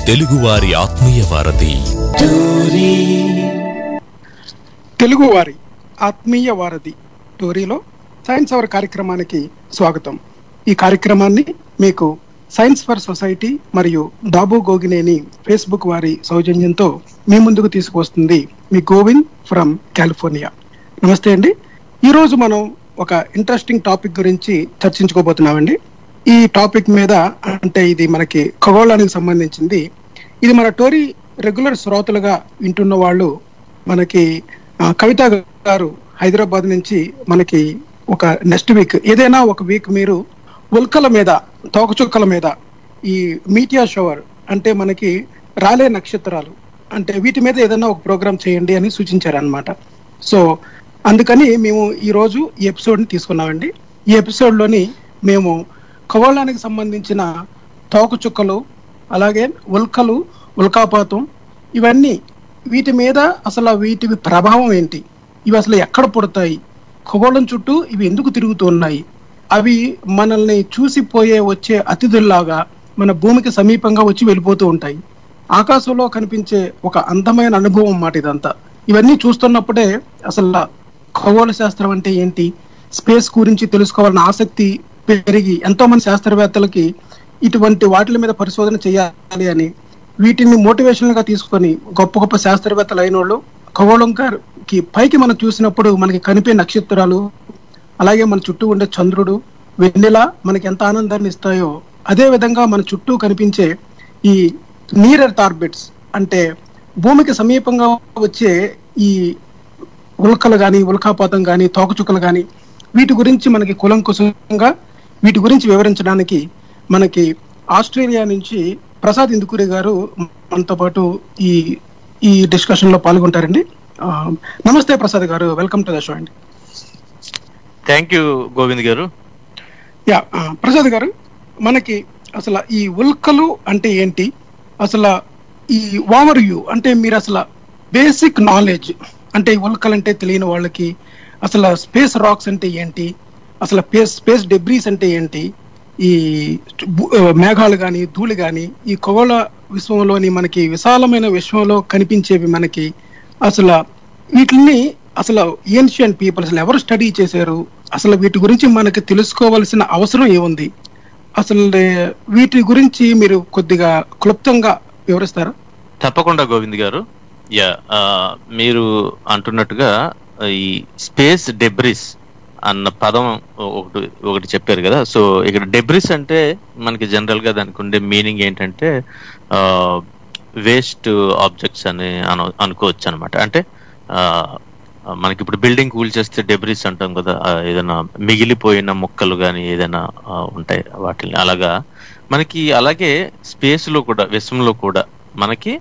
తెలుగువారి ఆత్మీయ వారధి తెలుగువారి ఆత్మీయ వారధి టోరీలో సైన్స్ అవర్ కార్యక్రమానికి స్వాగతం ఈ కార్యక్రమాన్ని మీకు సైన్స్ ఫర్ సొసైటీ మరియు దాబు గోగినేని ఫేస్బుక్ వారి సౌజన్యంతో మీ ముందుకు తీసుకువస్తుంది మీ గోవింద్ ఫ్రమ్ కాలిఫోర్నియా నమస్తే అండి ఈ రోజు మనం ఒక ఇంట్రెస్టింగ్ టాపిక్ గురించి చర్చించుకోబోతున్నామండి ఈ టాపిక్ మీద అంటే ఇది మనకి ఖగోళానికి సంబంధించింది ఇది మన టోరీ రెగ్యులర్ శ్రోతలుగా వింటున్న వాళ్ళు మనకి ఆ, కవిత గారు హైదరాబాద్ నుంచి మనకి ఒక నెక్స్ట్ వీక్ ఏదైనా ఒక వీక్ మీరు ఉల్కల మీద తోకచుక్కల మీద ఈ మీటియా షవర్ అంటే మనకి రాలే నక్షత్రాలు అంటే వీటి మీద ఏదైనా ఒక ప్రోగ్రామ్ చేయండి అని సూచించారనమాట సో అందుకని మేము ఈ రోజు ఈ ఎపిసోడ్ ని తీసుకున్నామండి ఈ ఎపిసోడ్ లోని మేము ఖగోళానికి సంబంధించిన తోకచుక్కలు అలాగే ఉల్కలు ఉల్కాపాతం ఇవన్నీ వీటి మీద అసలు వీటి ప్రభావం ఏంటి ఇవి అసలు ఎక్కడ పుడతాయి ఖగోళం చుట్టూ ఇవి ఎందుకు తిరుగుతూ ఉన్నాయి అవి మనల్ని చూసిపోయే వచ్చే అతిథుల్లాగా మన భూమికి సమీపంగా వచ్చి వెళ్ళిపోతూ ఉంటాయి ఆకాశంలో కనిపించే ఒక అందమైన అనుభవం మాట ఇదంతా ఇవన్నీ చూస్తున్నప్పుడే అసలు ఖగోళ శాస్త్రం అంటే ఏంటి స్పేస్ గురించి తెలుసుకోవాలన్న ఆసక్తి పెరిగి ఎంతో మంది శాస్త్రవేత్తలకి ఇటువంటి వాటిల మీద పరిశోధన చేయాలి అని వీటిని మోటివేషనల్ గా తీసుకొని గొప్ప గొప్ప శాస్త్రవేత్తలు అయిన వాళ్ళు ఖగోళం గారికి పైకి మనం చూసినప్పుడు మనకి కనిపే నక్షత్రాలు అలాగే మన చుట్టూ ఉండే చంద్రుడు వెన్నెల మనకి ఎంత ఆనందాన్ని ఇస్తాయో అదే విధంగా మన చుట్టూ కనిపించే ఈ నీర్ ఎర్త్ ఆర్బిట్స్ అంటే భూమికి సమీపంగా వచ్చే ఈ ఉల్కలు కానీ ఉల్కాపాతం కానీ తోకచుక్కలు కానీ వీటి గురించి మనకి కులంకుశంగా వీటి గురించి వివరించడానికి మనకి ఆస్ట్రేలియా నుంచి ప్రసాద్ ఇందుకూరి గారు మనతో పాటు ఈ ఈ డిస్కషన్ లో పాల్గొంటారండి ఆ, నమస్తే ప్రసాద్ గారు వెల్కమ్ టు ద షో అండి థ్యాంక్ యూ గోవింద్ గారు యా ఆ, ప్రసాద్ గారు మనకి అసలు ఈ ఉల్కలు అంటే ఏంటి అసలు ఈ ఓవర్ వ్యూ అంటే మీరు అసలు బేసిక్ నాలెడ్జ్ అంటే ఈ ఉల్కలు అంటే తెలియని వాళ్ళకి అసలు స్పేస్ రాక్స్ అంటే ఏంటి అసలు స్పేస్ స్పేస్ డెబ్రీస్ అంటే ఏంటి ఈ భూ- ఆ, మేఘాలు కానీ ధూళి కానీ ఈ ఖగోళ విశ్వంలోని మనకి విశాలమైన విశ్వంలో కనిపించేవి మనకి అసలు వీటిని అసలు ఏన్షియన్ పీపుల్ అసలు ఎవరు స్టడీ చేశారు అసలు వీటి గురించి మనకి తెలుసుకోవాల్సిన అవసరం ఏముంది అసలు ఏ- వీటి గురించి మీరు కొద్దిగా క్లుప్తంగా వివరిస్తారా తప్పకుండా గోవింద్ గారు యా ఆ, మీరు అంటున్నట్టుగా ఈ స్పేస్ డెబ్రిస్ అన్న పదం ఒకటి ఒకటి చెప్పారు కదా సో ఇక్కడ డెబ్రిస్ అంటే మనకి జనరల్ గా దానికి ఉండే మీనింగ్ ఏంటంటే వేస్ట్ ఆబ్జెక్ట్స్ అని అను అనుకోవచ్చు అనమాట అంటే ఆ, మనకి ఇప్పుడు బిల్డింగ్ కూల్ చేస్తే డెబ్రిస్ అంటాం కదా ఆ, ఏదైనా మిగిలిపోయిన ముక్కలు కానీ ఏదైనా ఆ, ఉంటాయి వాటిని అలాగా మనకి అలాగే స్పేస్ లో కూడా విశ్వంలో కూడా మనకి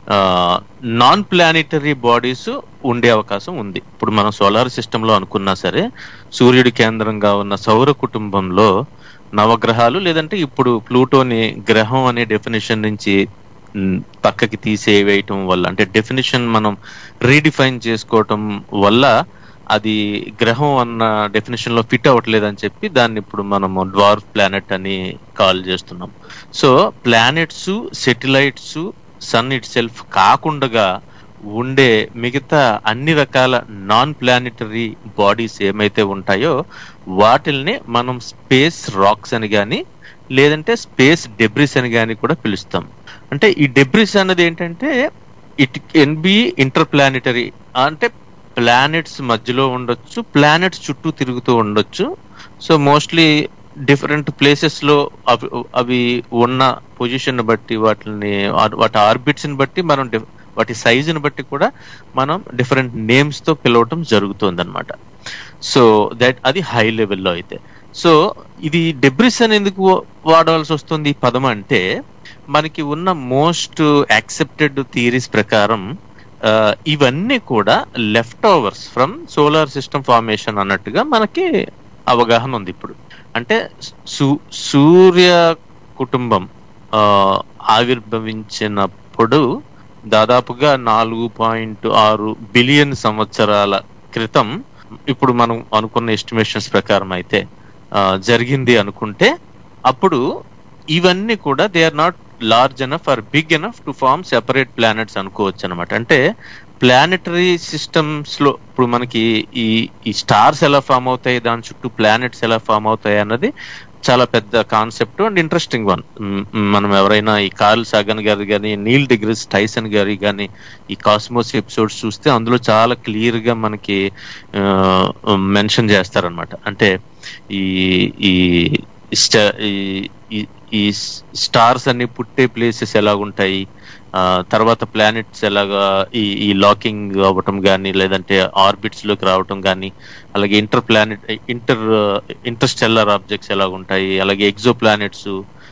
నాన్ ప్లానిటరీ బాడీస్ ఉండే అవకాశం ఉంది ఇప్పుడు మనం సోలార్ సిస్టమ్ లో అనుకున్నా సరే సూర్యుడి కేంద్రంగా ఉన్న సౌర కుటుంబంలో నవగ్రహాలు లేదంటే ఇప్పుడు ప్లూటోని గ్రహం అనే డెఫినేషన్ నుంచి మ్, పక్కకి తీసేవేయటం వల్ల అంటే డెఫినేషన్ మనం రీడిఫైన్ చేసుకోవటం వల్ల అది గ్రహం అన్న డెఫినేషన్ లో ఫిట్ అవ్వట్లేదు అని చెప్పి దాన్ని ఇప్పుడు మనము డ్వార్ఫ్ ప్లానెట్ అని కాల్ చేస్తున్నాం so planets satellites sun itself కాకుండా ఉండే మిగతా అన్ని రకాల నాన్ ప్లానెటరీ బాడీస్ ఏమైతే ఉంటాయో వాటిల్ని మనం స్పేస్ రాక్స్ అని కానీ లేదంటే స్పేస్ డెబ్రిస్ అని కానీ కూడా పిలుస్తాం అంటే ఈ డెబ్రిస్ అన్నది ఏంటంటే it can be interplanetary అంటే ప్లానెట్స్ మధ్యలో ఉండొచ్చు ప్లానెట్స్ చుట్టూ తిరుగుతూ ఉండొచ్చు సో మోస్ట్లీ డిఫరెంట్ ప్లేసెస్ లో అవి అవి ఉన్న పొజిషన్ బట్టి వాటిని వాటి ఆర్బిట్స్ ని బట్టి మనం డిఫ్- వాటి సైజుని బట్టి కూడా మనం డిఫరెంట్ నేమ్స్ తో పిలవటం జరుగుతుంది అనమాట సో దట్ అది హై లెవెల్లో అయితే సో ఇది డెబ్రిస్ అని ఎందుకు వాడవలసి వస్తుంది ఈ పదం అంటే మనకి ఉన్న మోస్ట్ యాక్సెప్టెడ్ థియరీస్ ప్రకారం ఆ, ఇవన్నీ కూడా leftovers from solar system formation అన్నట్టుగా మనకి అవగాహన ఉంది ఇప్పుడు అంటే సూ- సూర్య కుటుంబం ఆ, ఆవిర్భవించినప్పుడు దాదాపుగా నాలుగు పాయింట్ ఆరు బిలియన్ సంవత్సరాల క్రితం ఇప్పుడు మనం అనుకున్న ఎస్టిమేషన్స్ ప్రకారం అయితే ఆ, జరిగింది అనుకుంటే అప్పుడు ఇవన్నీ కూడా they are not large enough or big enough to form separate planets అనుకోవచ్చు అనమాట అంటే ప్లానెటరీ సిస్టమ్స్ లో ఇప్పుడు మనకి ఈ ఈ స్టార్స్ ఎలా ఫామ్ అవుతాయి దాని చుట్టూ ప్లానెట్స్ ఎలా ఫామ్ అవుతాయి అన్నది చాలా పెద్ద కాన్సెప్ట్ అండ్ ఇంట్రెస్టింగ్ వన్ మనం ఎవరైనా ఈ కార్ల్ సాగన్ గారి కానీ నీల్ డిగ్రీస్ టైసన్ గారి కానీ ఈ కాస్మోస్ ఎపిసోడ్స్ చూస్తే అందులో చాలా క్లియర్ గా మనకి మెన్షన్ చేస్తారనమాట అంటే ఈ ఈ స్ట- ఈ- ఈ- ఈ స్టార్స్ అన్ని పుట్టే ప్లేసెస్ ఎలాగుంటాయి ఆ, తర్వాత ప్లానెట్స్ ఎలాగా ఈ ఈ లాకింగ్ అవ్వటం కానీ లేదంటే ఆర్బిట్స్ లోకి రావటం కానీ అలాగే inter planet inter interstellar objects ఎలాగుంటాయి అలాగే ఎగ్జో ప్లానెట్స్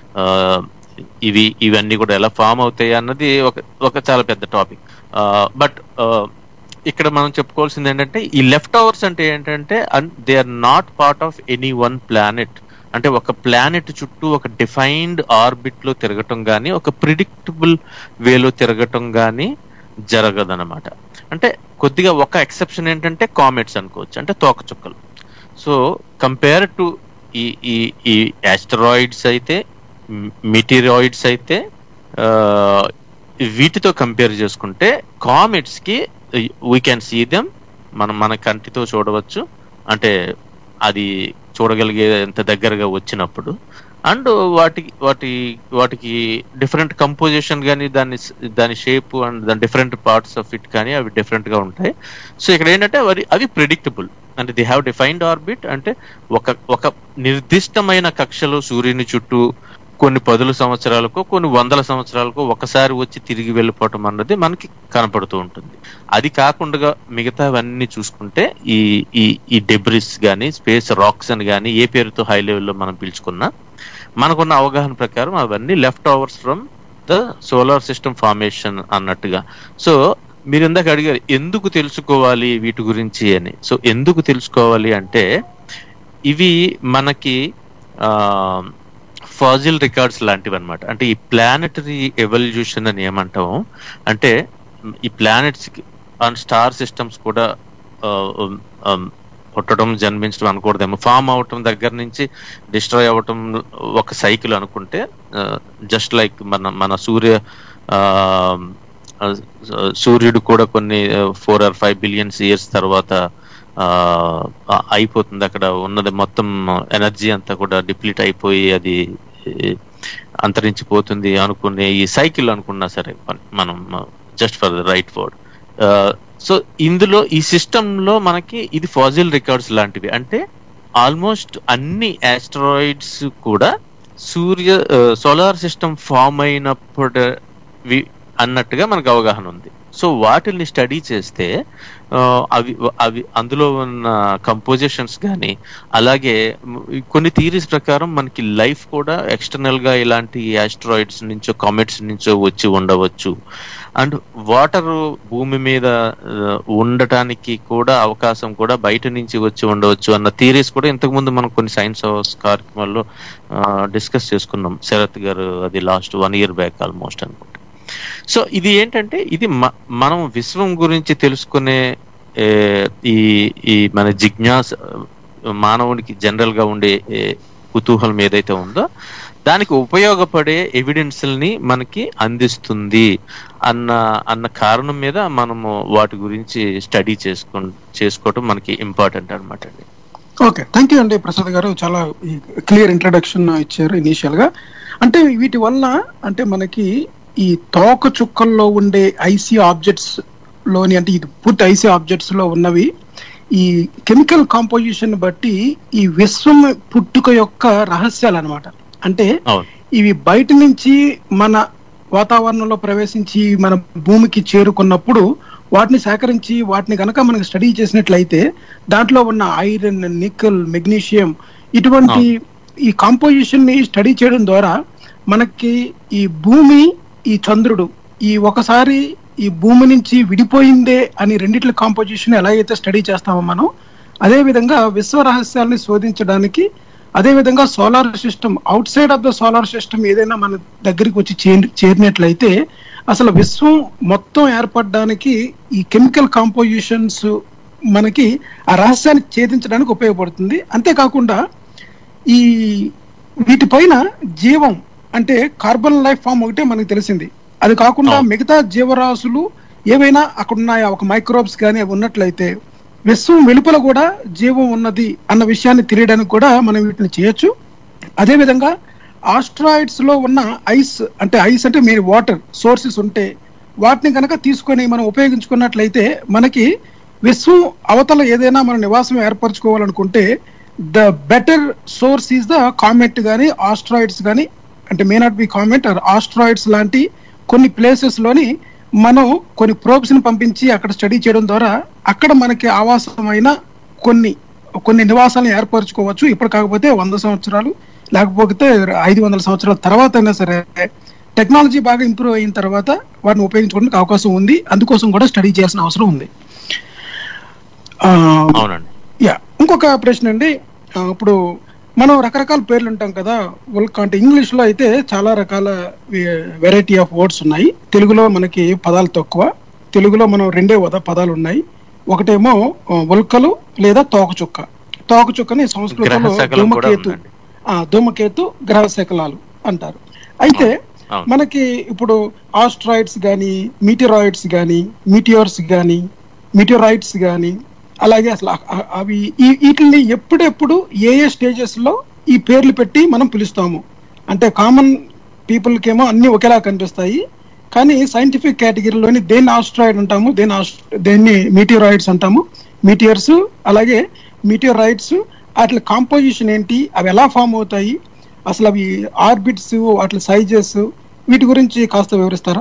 ఇవి ఇవన్నీ కూడా ఎలా ఫామ్ అవుతాయి అన్నది ఒక ఒక చాలా పెద్ద టాపిక్ బట్ ఇక్కడ మనం చెప్పుకోవాల్సింది ఏంటంటే ఈ లెఫ్ట్ అవర్స్ అంటే ఏంటంటే they are not part of any one planet అంటే ఒక ప్లానెట్ చుట్టూ ఒక డిఫైన్డ్ ఆర్బిట్ లో తిరగటం కానీ ఒక ప్రిడిక్టబుల్ వేలో తిరగటం కానీ జరగదన్నమాట అంటే కొద్దిగా ఒక ఎక్సెప్షన్ ఏంటంటే కామెట్స్ అనుకోవచ్చు అంటే తోకచుక్కలు సో కంపేర్ టు ఈ ఈ ఈ ఆస్టరాయిడ్స్ అయితే మిటీరాయిడ్స్ అయితే ఆ, వీటితో కంపేర్ చేసుకుంటే కామెట్స్ కి వీ క్యాన్ సీ దెమ్ మనం మన కంటితో చూడవచ్చు అంటే అది చూడగలిగేంత దగ్గరగా వచ్చినప్పుడు అండ్ వాటికి వాటి వాటికి డిఫరెంట్ కంపోజిషన్ కానీ దాని దాని షేప్ అండ్ దాని డిఫరెంట్ పార్ట్స్ ఆఫ్ ఇట్ కానీ అవి డిఫరెంట్ గా ఉంటాయి సో ఇక్కడ ఏంటంటే అవి అవి ప్రిడిక్టబుల్ అంటే ది హ్యావ్ డిఫైన్డ్ ఆర్బిట్ అంటే ఒక ఒక నిర్దిష్టమైన కక్షలో సూర్యుని చుట్టూ కొన్ని పదుల సంవత్సరాలకు కొన్ని వందల సంవత్సరాలకు ఒకసారి వచ్చి తిరిగి వెళ్ళిపోవటం అన్నది మనకి కనపడుతూ ఉంటుంది అది కాకుండా మిగతావన్నీ చూసుకుంటే ఈ ఈ ఈ డెబ్రిస్ కానీ స్పేస్ రాక్స్ అని కానీ ఏ పేరుతో హై లెవెల్లో మనం పిలుచుకున్నా మనకున్న అవగాహన ప్రకారం అవన్నీ leftovers from the solar system formation అన్నట్టుగా సో మీరు ఇందాక అడిగారు ఎందుకు తెలుసుకోవాలి వీటి గురించి అని సో ఎందుకు తెలుసుకోవాలి అంటే ఇవి మనకి ఆ ఫాజిల్ రికార్డ్స్ లాంటివి అనమాట అంటే ఈ ప్లానటరీ ఎవల్యూషన్ అని ఏమంటాము అంటే ఈ ప్లానెట్స్ అండ్ స్టార్ సిస్టమ్స్ కూడా ఆ, ఉమ్, ఉమ్, పుట్టడం జన్మించడం అనకూడదేమో ఫామ్ అవటం దగ్గర నుంచి డిస్ట్రాయ్ అవ్వటం ఒక సైకిల్ అనుకుంటే జస్ట్ లైక్ మన మన సూర్య ఆ, ఆ, సూర్యుడు కూడా కొన్ని four or five billions years తర్వాత ఆ, ఆ, అయిపోతుంది అక్కడ ఉన్నది మొత్తం ఎనర్జీ అంతా కూడా డిప్లీట్ అయిపోయి అది ఏ, అంతరించిపోతుంది అనుకునే ఈ సైకిల్ అనుకున్నా సరే మన- మనం just for the right word so ఇందులో ఈ సిస్టమ్ లో మనకి ఇది ఫాజిల్ రికార్డ్స్ లాంటివి అంటే ఆల్మోస్ట్ అన్ని ఆస్ట్రాయిడ్స్ కూడా సూర్య సోలార్ సిస్టమ్ ఫామ్ అయినప్పుడు వి- అన్నట్టుగా మనకు అవగాహన ఉంది సో వాటిని స్టడీ చేస్తే ఆ, అవి అవి అందులో ఉన్న కంపోజిషన్స్ కానీ అలాగే మ్, కొన్ని థీరీస్ ప్రకారం మనకి లైఫ్ కూడా ఎక్స్టర్నల్ గా ఇలాంటి ఆస్ట్రాయిడ్స్ నుంచో కామెట్స్ నుంచో వచ్చి ఉండవచ్చు అండ్ వాటర్ భూమి మీద ఆ, ఉండటానికి కూడా అవకాశం కూడా బయట నుంచి వచ్చి ఉండవచ్చు అన్న థీరీస్ కూడా ఇంతకు ముందు మనం కొన్ని సైన్స్ హౌస్ కార్యక్రమాల్లో డిస్కస్ చేసుకున్నాం శరత్ గారు అది last one year back almost అనుకుంటా సో ఇది ఏంటంటే ఇది మ- మనం విశ్వం గురించి తెలుసుకునే ఏ, ఈ ఈ మన జిజ్ఞాస మానవునికి జనరల్ గా ఉండే ఏ, కుతూహలం ఏదైతే ఉందో దానికి ఉపయోగపడే ఎవిడెన్స్ని మనకి అందిస్తుంది అన్న అన్న కారణం మీద మనము వాటి గురించి స్టడీ చేసుకో చేసుకోవటం మనకి ఇంపార్టెంట్ అనమాట అండి ఓకే థ్యాంక్ యూ అండి ప్రసాద్ గారు చాలా క్లియర్ ఇంట్రడక్షన్ ఇచ్చారు ఇనీషియల్ గా అంటే వీటి వల్ల అంటే మనకి ఈ తోక చుక్కల్లో ఉండే ఐసీ ఆబ్జెక్ట్స్ లోని అంటే ఇది పూర్తి ఐసీ ఆబ్జెక్ట్స్ లో ఉన్నవి ఈ కెమికల్ కాంపోజిషన్ బట్టి ఈ విశ్వం పుట్టుక యొక్క రహస్యాలు అన్నమాట అంటే అవును ఇవి బయట నుంచి మన వాతావరణంలో ప్రవేశించి మన భూమికి చేరుకున్నప్పుడు వాటిని సేకరించి వాటిని గనక మనకి స్టడీ చేసినట్లయితే దాంట్లో ఉన్న ఐరన్ నికెల్ మెగ్నీషియం ఇటువంటి ఈ కాంపోజిషన్ ని స్టడీ చేయడం ద్వారా మనకి ఈ భూమి ఈ చంద్రుడు ఈ ఒకసారి ఈ భూమి నుంచి విడిపోయిందే అని రెండిట్ల కాంపోజిషన్ ఎలాగైతే స్టడీ చేస్తామో మనం అదే విధంగా విశ్వ రహస్యాల్ని శోధించడానికి అదే విధంగా solar system outside of the solar system ఏదైనా మన దగ్గరికి వచ్చి చేరి- చేరినట్లయితే అసలు విశ్వం మొత్తం ఏర్పడడానికి ఈ కెమికల్ కాంపోజిషన్స్ మనకి ఆ రహస్యాన్ని ఛేదించడానికి ఉపయోగపడుతుంది అంతేకాకుండా ఈ వీటిపైన జీవం అంటే కార్బన్ లైఫ్ ఫామ్ ఒకటే మనకు తెలిసింది అది కాకుండా అవును. మిగతా జీవరాశులు ఏవైనా అక్కడ ఉన్నాయా ఒక మైక్రోబ్స్ కానీ అవి ఉన్నట్లయితే విశ్వం వెలుపల కూడా జీవం ఉన్నది అన్న విషయాన్ని తెలియడానికి కూడా మనం వీటిని చేయొచ్చు అదే విధంగా ఆస్ట్రాయిడ్స్ లో ఉన్న ఐస్ అంటే ఐస్ అంటే మీరు వాటర్ సోర్సెస్ ఉంటే వాటిని కనుక తీసుకొని మనం ఉపయోగించుకున్నట్లయితే మనకి విశ్వం అవతల ఏదైనా మన నివాసం ఏర్పరచుకోవాలనుకుంటే the better source is the comet కానీ ఆస్ట్రాయిడ్స్ కానీ అంటే may not be comet or asteroids లాంటి కొన్ని ప్లేసెస్ లోని మనం కొన్ని probes ని పంపించి అక్కడ స్టడీ చేయడం ద్వారా అక్కడ మనకి ఆవాసమైన కొన్ని కొన్ని నివాసాలను ఏర్పరచుకోవచ్చు ఇప్పుడు కాకపోతే వంద సంవత్సరాలు లేకపోతే ఐదు వందల సంవత్సరాల తర్వాత అయినా సరే టెక్నాలజీ బాగా ఇంప్రూవ్ అయిన తర్వాత వాటిని ఉపయోగించుకోవడానికి అవకాశం ఉంది అందుకోసం కూడా స్టడీ చేయాల్సిన అవసరం ఉంది ఆ, అవునండి యా ఇంకొక ప్రశ్న అండి ఆ, ఇప్పుడు మనం రకరకాల పేర్లు ఉంటాం కదా ఉల్క అంటే ఇంగ్లీష్ లో అయితే చాలా రకాల వెరైటీ ఆఫ్ వర్డ్స్ ఉన్నాయి తెలుగులో మనకి పదాలు తక్కువ తెలుగులో మనం రెండే వద పదాలు ఉన్నాయి ఒకటేమో ఆ, ఉల్కలు లేదా తోకచుక్క తోకచుక్కని సంస్కృతంలో గ్రహశకలం కూడా ధూమకేతు ఉందండి ఆ, ధూమకేతు గ్రహ శకలాలు అంటారు అయితే అవును మనకి ఇప్పుడు ఆస్ట్రాయిడ్స్ కానీ మీటిరాయిడ్స్ కానీ మీటియోర్స్ కానీ మీటియోరైడ్స్ కానీ అలాగే అసలు అ- అ- అవి ఈ వీటిని ఎప్పుడెప్పుడు ఏ ఏ స్టేజెస్ లో ఈ పేర్లు పెట్టి మనం పిలుస్తాము అంటే కామన్ పీపుల్కి ఏమో అన్ని ఒకేలా కనిపిస్తాయి కానీ సైంటిఫిక్ కేటగిరీలోని దేన్ని ఆస్ట్రాయిడ్ అంటాము దేన్ని ఆస్ట్- దేన్ని మీటియోరాయిడ్స్ అంటాము మీటియర్స్ అలాగే మీటియోరైడ్స్ వాటి కాంపోజిషన్ ఏంటి అవి ఎలా ఫామ్ అవుతాయి అసలు అవి ఆర్బిట్స్ వాటి సైజెస్ వీటి గురించి కాస్త వివరిస్తారా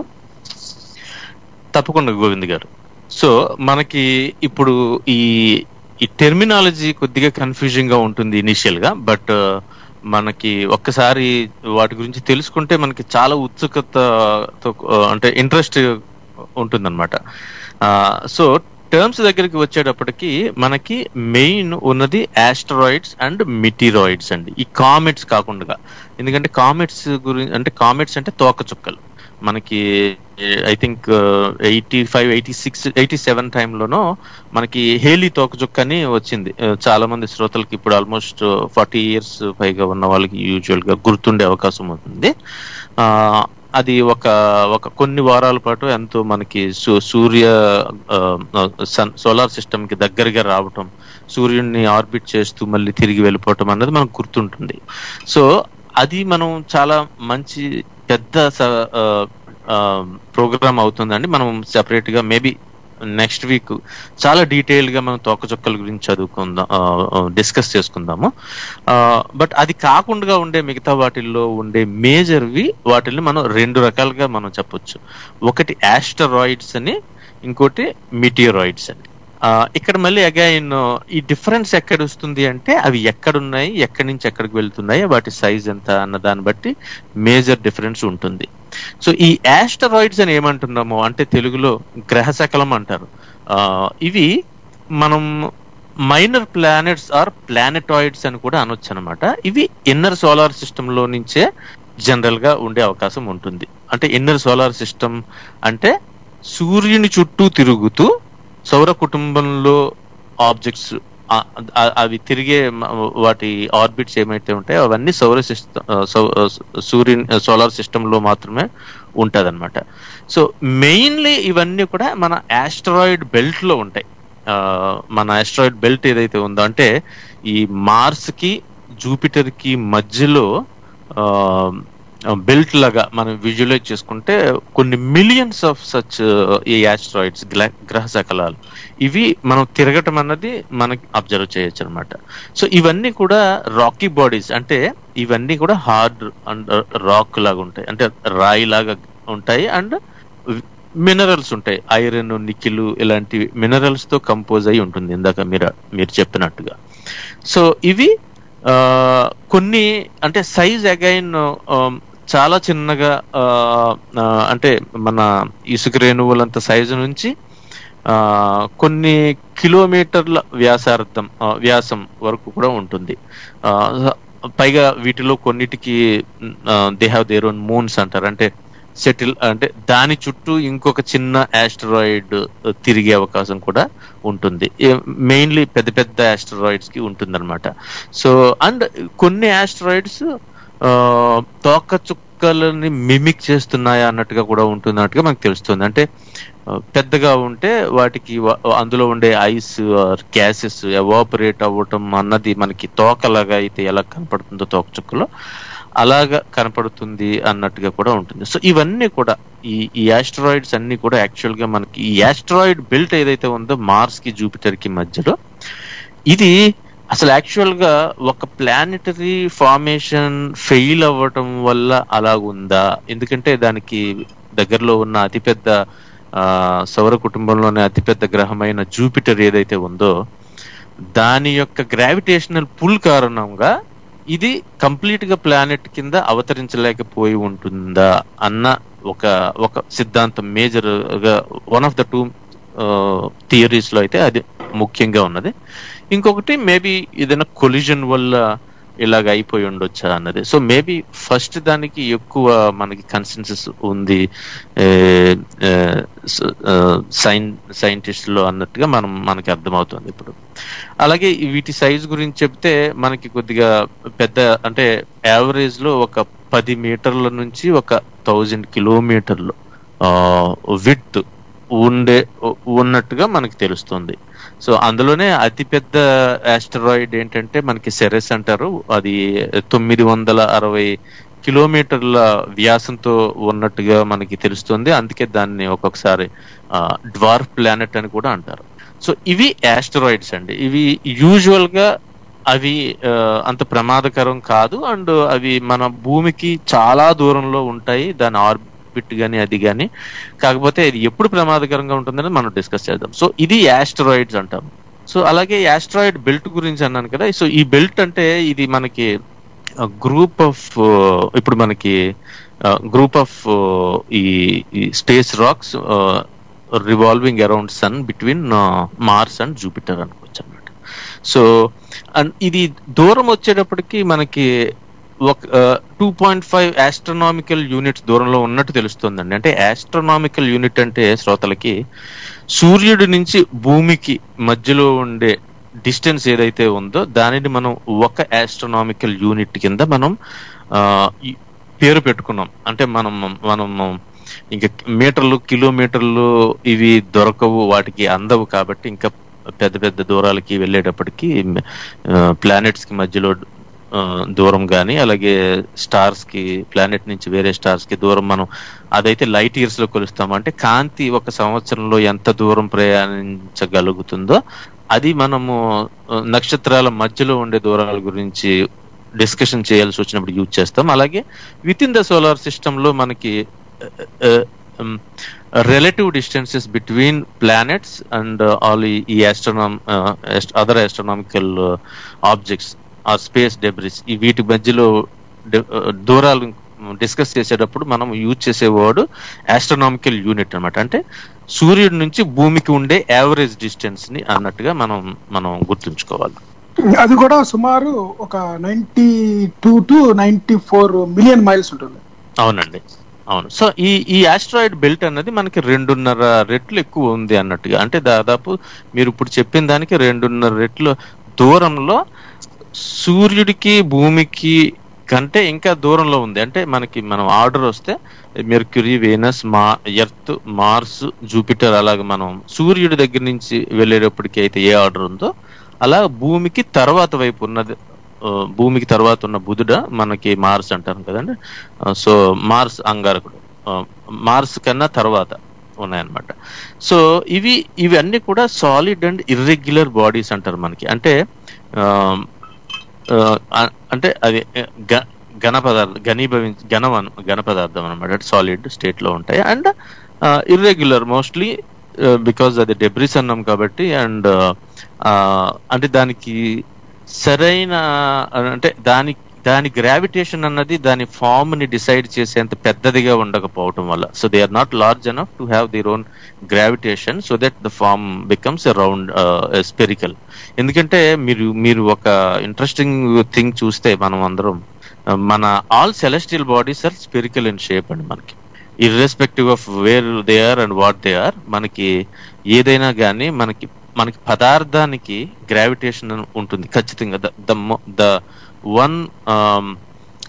తప్పకుండా గోవింద్ గారు సో మనకి ఇప్పుడు ఈ ఈ టెర్మినాలజీ కొద్దిగా కన్ఫ్యూజింగ్ గా ఉంటుంది ఇనిషియల్ గా బట్ మనకి ఒక్కసారి వాటి గురించి తెలుసుకుంటే మనకి చాలా ఉత్సుకతతో అంటే ఇంట్రెస్ట్ ఉంటుందన్నమాట సో టర్మ్స్ దగ్గరికి వచ్చేటప్పటికి మనకి మెయిన్ ఉన్నది ఆస్టరాయిడ్స్ అండ్ మిటిరాయిడ్స్ అండి ఈ కామెట్స్ కాకుండా ఎందుకంటే కామెట్స్ గురించి అంటే కామెట్స్ అంటే తోకచుక్కలు మనకి I think eighty five eighty six eighty seven టైంలోనో మనకి హేలీ తోకచుక్క అని వచ్చింది Uh, చాలా మంది శ్రోతలకి ఇప్పుడు ఆల్మోస్ట్ ఫార్టీ ఇయర్స్ పైగా ఉన్న వాళ్ళకి యూజువల్ గా గుర్తుండే అవకాశం ఉంటుంది Uh, అది ఒక ఒక కొన్ని వారాల పాటు ఎంతో మనకి సూ- సూర్య సన్ సోలార్ సిస్టమ్ కి దగ్గరగా రావటం సూర్యుడిని ఆర్బిట్ చేస్తూ మళ్ళీ తిరిగి వెళ్ళిపోవటం అన్నది మనకు గుర్తుంటుంది సో అది మనం చాలా మంచి పెద్ద ప్రోగ్రామ్ అవుతుందండి మనం సెపరేట్ గా మేబీ నెక్స్ట్ వీక్ చాలా డీటెయిల్ గా మనం తోకచుక్కల గురించి చదువుకుందాం డిస్కస్ చేసుకుందాము బట్ అది కాకుండా ఉండే మిగతా వాటిల్లో ఉండే మేజర్వి వాటిని మనం రెండు రకాలుగా మనం చెప్పొచ్చు ఒకటి ఆస్టరాయిడ్స్ అని ఇంకోటి మిటియరాయిడ్స్ అని ఆ, ఇక్కడ మళ్ళీ అగైన్ ఈ డిఫరెన్స్ ఎక్కడ వస్తుంది అంటే అవి ఎక్కడున్నాయి ఎక్కడి నుంచి ఎక్కడికి వెళ్తున్నాయి వాటి సైజ్ ఎంత అన్న దాన్ని బట్టి మేజర్ డిఫరెన్స్ ఉంటుంది సో ఈ ఆస్టరాయిడ్స్ అని ఏమంటున్నాము అంటే తెలుగులో గ్రహశకలం అంటారు ఆ, ఇవి మనం మైనర్ ప్లానెట్స్ ఆర్ ప్లానెటాయిడ్స్ అని కూడా అనొచ్చు అనమాట ఇవి ఇన్నర్ సోలార్ సిస్టమ్ లో నుంచే జనరల్ గా ఉండే అవకాశం ఉంటుంది అంటే ఇన్నర్ సోలార్ సిస్టమ్ అంటే సూర్యుని చుట్టూ తిరుగుతూ సౌర కుటుంబంలో ఆబ్జెక్ట్స్ అవి తిరిగే మ- వాటి ఆర్బిట్స్ ఏమైతే ఉంటాయో అవన్నీ సౌర సిస్టమ్ సూర్యుని సోలార్ సిస్టమ్ లో మాత్రమే ఉంటదన్నమాట సో మెయిన్లీ ఇవన్నీ కూడా మన ఆస్ట్రాయిడ్ బెల్ట్ లో ఉంటాయి ఆ, మన ఆస్ట్రాయిడ్ బెల్ట్ ఏదైతే ఉందో అంటే ఈ మార్స్ కి జూపిటర్ కి మధ్యలో బెల్ట్ లాగా మనం విజువలైజ్ చేసుకుంటే కొన్ని మిలియన్స్ ఆఫ్ సచ్ ఈ ఆస్ట్రాయిడ్స్ గ్రహ శకలాలు ఇవి మనం తిరగటం అన్నది మనకి అబ్జర్వ్ చేయొచ్చు అనమాట సో ఇవన్నీ కూడా రాకీ బాడీస్ అంటే ఇవన్నీ కూడా హార్డ్ అండ్ రాక్ లాగా ఉంటాయి అంటే రాయి లాగా ఉంటాయి అండ్ మినరల్స్ ఉంటాయి ఐరన్ నికిల్ ఇలాంటి మినరల్స్ తో కంపోజ్ అయి ఉంటుంది ఇందాక మీరు మీరు చెప్పినట్టుగా సో ఇవి ఆ, కొన్ని అంటే సైజ్ అగైన్ చాలా చిన్నగా ఆ, ఆ, అంటే మన ఇసుక రేణువులంత సైజు నుంచి ఆ, కొన్ని కిలోమీటర్ల వ్యాసార్థం ఆ, వ్యాసం వరకు కూడా ఉంటుంది ఆ, పైగా వీటిలో కొన్నిటికి they have their own moons అంటారు అంటే సెటిల్ అంటే దాని చుట్టూ ఇంకొక చిన్న ఆస్టరాయిడ్ తిరిగే అవకాశం కూడా ఉంటుంది మెయిన్లీ పెద్ద పెద్ద ఆస్టరాయిడ్స్ కి ఉంటుంది అనమాట సో అండ్ కొన్ని ఆస్టరాయిడ్స్ తోక చుక్క మొక్కలని మిమిక్ చేస్తున్నాయా అన్నట్టుగా కూడా ఉంటున్నట్టుగా మనకు తెలుస్తుంది అంటే ఆ, పెద్దగా ఉంటే వాటికి వ- అందులో ఉండే ఐస్ గ్యాసెస్ ఎవాపరేట్ అవ్వటం అన్నది మనకి తోకలాగా అయితే ఎలా కనపడుతుందో తోక చుక్కలో అలాగా కనపడుతుంది అన్నట్టుగా కూడా ఉంటుంది సో ఇవన్నీ కూడా ఈ ఈ యాస్ట్రాయిడ్స్ అన్ని కూడా యాక్చువల్ గా మనకి ఈ యాస్ట్రాయిడ్ బెల్ట్ ఏదైతే ఉందో మార్స్ కి జూపిటర్ కి మధ్యలో ఇది అసలు యాక్చువల్ గా ఒక ప్లానెటరీ ఫార్మేషన్ ఫెయిల్ అవ్వటం వల్ల అలాగుందా ఎందుకంటే దానికి దగ్గరలో ఉన్న అతిపెద్ద ఆ, సౌర కుటుంబంలోనే అతిపెద్ద గ్రహమైన జూపిటర్ ఏదైతే ఉందో దాని యొక్క గ్రావిటేషనల్ పుల్ కారణంగా ఇది కంప్లీట్ గా ప్లానెట్ కింద అవతరించలేకపోయి ఉంటుందా అన్న ఒక ఒక సిద్ధాంతం మేజర్ గా one of the two theories లో అయితే అది ముఖ్యంగా ఉన్నది ఇంకొకటి మేబీ ఏదైనా కొలిజన్ వల్ల ఇలాగ అయిపోయి ఉండొచ్చా అన్నది సో మేబీ ఫస్ట్ దానికి ఎక్కువ మనకి కన్సెన్సస్ ఉంది సైన్ సైంటిస్ట్ లో అన్నట్టుగా మనం మనకి అర్థమవుతుంది ఇప్పుడు అలాగే ఈ వీటి సైజ్ గురించి చెప్తే మనకి కొద్దిగా పెద్ద అంటే యావరేజ్ లో ఒక పది మీటర్ల నుంచి ఒక థౌజండ్ కిలోమీటర్లు విత్ ఉండే ఉన్నట్టుగా మనకి తెలుస్తుంది సో అందులోనే అతిపెద్ద ఆస్టరాయిడ్ ఏంటంటే మనకి సెరెస్ అంటారు అది తొమ్మిది వందల అరవై కిలోమీటర్ల వ్యాసంతో ఉన్నట్టుగా మనకి తెలుస్తుంది అందుకే దాన్ని ఒక్కొక్కసారి డ్వార్ఫ్ ప్లానెట్ అని కూడా అంటారు సో ఇవి ఆస్టరాయిడ్స్ అండి ఇవి యూజువల్ గా అవి ఆ, అంత ప్రమాదకరం కాదు అండ్ అవి మన భూమికి చాలా దూరంలో ఉంటాయి దాని ఆర్బిట్ గాని అది గాని కాకపోతే ఇది ఎప్పుడు ప్రమాదకరంగా ఉంటుందని మనం డిస్కస్ చేద్దాం సో ఇది యాస్టరాయిడ్స్ అంటాం సో అలాగే యాస్ట్రాయిడ్ బెల్ట్ గురించి అన్నాను కదా సో ఈ బెల్ట్ అంటే ఇది మనకి గ్రూప్ ఆఫ్ ఇప్పుడు మనకి గ్రూప్ ఆఫ్ ఈ space rocks revolving around sun between Mars and Jupiter అనుకోవచ్చు అనమాట సో అండ్ ఇది దూరం వచ్చేటప్పటికి మనకి ఒక two point five astronomical units దూరంలో ఉన్నట్టు తెలుస్తుందండి అంటే ఆస్ట్రనామికల్ యూనిట్ అంటే శ్రోతలకి సూర్యుడి నుంచి భూమికి మధ్యలో ఉండే డిస్టెన్స్ ఏదైతే ఉందో దానిని మనం ఒక ఆస్ట్రనామికల్ యూనిట్ కింద మనం ఆ, ఈ పేరు పెట్టుకున్నాం అంటే మనం మనం ఇంకా మీటర్లు కిలోమీటర్లు ఇవి దొరకవు వాటికి అందవు కాబట్టి ఇంకా పెద్ద పెద్ద దూరాలకి వెళ్ళేటప్పటికి ప్లానెట్స్ కి మధ్యలో ఆ, దూరం కానీ అలాగే స్టార్స్ కి ప్లానెట్ నుంచి వేరే స్టార్స్ కి దూరం మనం అదైతే లైట్ ఇయర్స్ లో కొలుస్తాం అంటే కాంతి ఒక సంవత్సరంలో ఎంత దూరం ప్రయాణించగలుగుతుందో అది మనము ఆ, నక్షత్రాల మధ్యలో ఉండే దూరాల గురించి డిస్కషన్ చేయాల్సి వచ్చినప్పుడు యూజ్ చేస్తాం అలాగే with in the solar system లో మనకి relative distances between planets and all ఈ ఆస్ట్రోనామ్ other astronomical objects or space debris ఈ వీటి మధ్యలో డి- uh, దూరాలు డిస్కస్ చేసేటప్పుడు మనం యూజ్ చేసే వర్డ్ ఆస్ట్రోనామికల్ యూనిట్ అన్నమాట అంటే సూర్యుడి నుంచి భూమికి ఉండే యావరేజ్ డిస్టెన్స్ ని అన్నట్టుగా మనం మనం గుర్తుంచుకోవాలి అది కూడా సుమారు ఒక ninety two to ninety four million miles ఉంటుంది అవునండి అవును సో ఈ ఈ ఆస్ట్రాయిడ్ బెల్ట్ అన్నది మనకి రెండున్నర రెట్లు ఎక్కువ ఉంది అన్నట్టుగా అంటే దాదాపు మీరు ఇప్పుడు చెప్పిన దానికి రెండున్నర రెట్లు దూరంలో సూర్యుడికి భూమికి కంటే ఇంకా దూరంలో ఉంది అంటే మనకి మనం ఆర్డర్ వస్తే మెర్క్యూరీ వేనస్ మా ఎర్త్ మార్స్ జూపిటర్ అలాగే మనం సూర్యుడి దగ్గర నుంచి వెళ్ళేటప్పటికి అయితే ఏ ఆర్డర్ ఉందో అలా భూమికి తర్వాత వైపు ఉన్నది ఆ, భూమికి తర్వాత ఉన్న బుధుడ మనకి మార్స్ అంటారు కదండి ఆ, సో మార్స్ అంగారకుడు ఆ, మార్స్ కన్నా తర్వాత ఉన్నాయన్నమాట సో ఇవి ఇవన్నీ కూడా సాలిడ్ అండ్ ఇర్రెగ్యులర్ బాడీస్ అంటారు మనకి అంటే ఆ, ఆ, అంటే అది గ- ఘన పదార్థం ఘనీభవించి ఘనం అను- ఘన పదార్థం అనమాట సాలిడ్ స్టేట్ లో ఉంటాయి అండ్ ఇర్రెగ్యులర్ మోస్ట్లీ బికాజ్ అది డెబ్రిస్ అన్నాం కాబట్టి అండ్ అంటే దానికి సరైన అంటే దాని దాని గ్రావిటేషన్ అన్నది దాని ఫామ్ ని డిసైడ్ చేసేంత పెద్దదిగా ఉండకపోవటం వల్ల so they are not large enough to have their own gravitation so that the form becomes round spherical ఎందుకంటే మీరు మీరు ఒక ఇంట్రెస్టింగ్ థింగ్ చూస్తే మనం అందరం ఆ, మన all celestial bodies are spherical in shape అండి మనకి irrespective of where they are and what they are మనకి ఏదైనా కానీ మనకి మనకి పదార్థానికి గ్రావిటేషన్ ఉంటుంది ఖచ్చితంగా the the one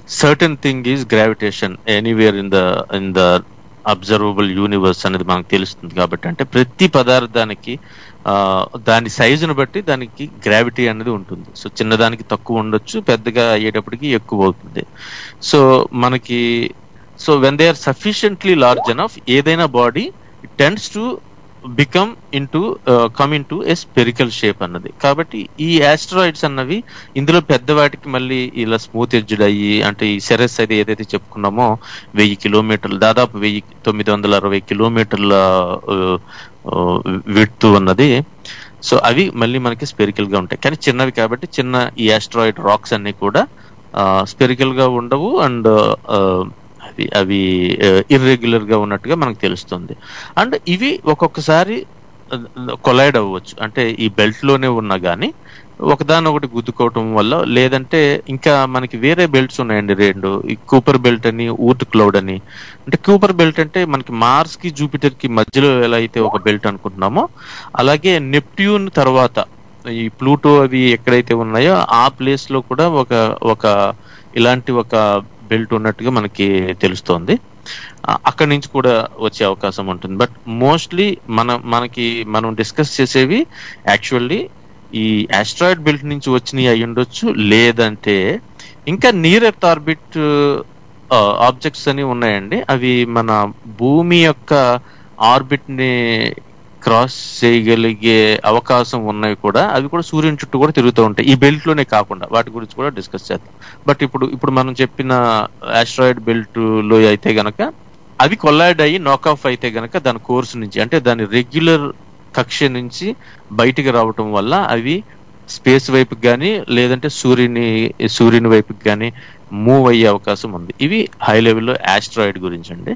certain thing is gravitation anywhere in the in the observable universe అనేది మనకు తెలుస్తుంది కాబట్టి అంటే ప్రతి పదార్థానికి ఆ, దాని సైజును బట్టి దానికి గ్రావిటీ అనేది ఉంటుంది సో చిన్నదానికి తక్కువ ఉండొచ్చు పెద్దగా అయ్యేటప్పటికి ఎక్కువ అవుతుంది సో మనకి so when they are sufficiently large enough ఏదైనా body tends to become into come into a spherical shape అన్నది కాబట్టి ఈ ఆస్ట్రాయిడ్స్ అన్నవి ఇందులో పెద్ద వాటికి మళ్ళీ ఇలా స్మూత్ ఎడ్జ్డ్ అయ్యి అంటే ఈ సెరెస్ అయితే ఏదైతే చెప్పుకున్నామో వెయ్యి కిలోమీటర్లు దాదాపు వెయ్యి తొమ్మిది వందల అరవై కిలోమీటర్ల విడ్తు ఉన్నది సో అవి మళ్ళీ మనకి స్పెరికల్ గా ఉంటాయి కానీ చిన్నవి కాబట్టి చిన్న ఈ ఆస్ట్రాయిడ్ రాక్స్ అన్ని కూడా స్పెరికల్ గా ఉండవు అండ్ అవి అవి ఇర్రెగ్యులర్ గా ఉన్నట్టుగా మనకు తెలుస్తుంది అండ్ ఇవి ఒక్కొక్కసారి కొలైడ్ అవ్వచ్చు అంటే ఈ బెల్ట్ లోనే ఉన్నా గానీ ఒకదాని ఒకటి గుద్దుకోవటం వల్ల లేదంటే ఇంకా మనకి వేరే బెల్ట్స్ ఉన్నాయండి రెండు ఈ కూపర్ బెల్ట్ అని ఊట్ క్లౌడ్ అని అంటే కూపర్ బెల్ట్ అంటే మనకి మార్స్ కి జూపిటర్ కి మధ్యలో ఎలా అయితే ఒక బెల్ట్ అనుకుంటున్నామో అలాగే నెప్ట్యూన్ తర్వాత ఈ ప్లూటో అవి ఎక్కడైతే ఉన్నాయో ఆ ప్లేస్ లో కూడా ఒక ఒక ఇలాంటి ఒక బెల్ట్ ఉన్నట్టుగా మనకి తెలుస్తోంది ఆ, అక్కడి నుంచి కూడా వచ్చే అవకాశం ఉంటుంది బట్ మోస్ట్లీ మన మనకి మనం డిస్కస్ చేసేవి యాక్చువల్లీ ఈ ఆస్ట్రాయిడ్ బెల్ట్ నుంచి వచ్చినవి అయి ఉండొచ్చు లేదంటే ఇంకా నియర్ ఎర్త్ ఆర్బిట్ ఆబ్జెక్ట్స్ అని ఉన్నాయండి అవి మన భూమి యొక్క ఆర్బిట్ ని క్రాస్ చేయగలిగే అవకాశం ఉన్నవి కూడా అవి కూడా సూర్యుని చుట్టూ కూడా తిరుగుతూ ఉంటాయి ఈ బెల్ట్ లోనే కాకుండా వాటి గురించి కూడా డిస్కస్ చేద్దాం బట్ ఇప్పుడు ఇప్పుడు మనం చెప్పిన ఆస్ట్రాయిడ్ బెల్ట్ లో అయితే గనక అవి కొల్లాడ్ అయ్యి నాక్ ఆఫ్ అయితే గనక దాని కోర్సు నుంచి అంటే దాని రెగ్యులర్ కక్ష నుంచి బయటికి రావటం వల్ల అవి స్పేస్ వైపుకి కానీ లేదంటే సూర్యుని సూర్యుని వైపుకి కానీ మూవ్ అయ్యే అవకాశం ఉంది ఇవి హై లెవెల్లో ఆస్ట్రాయిడ్ గురించి అండి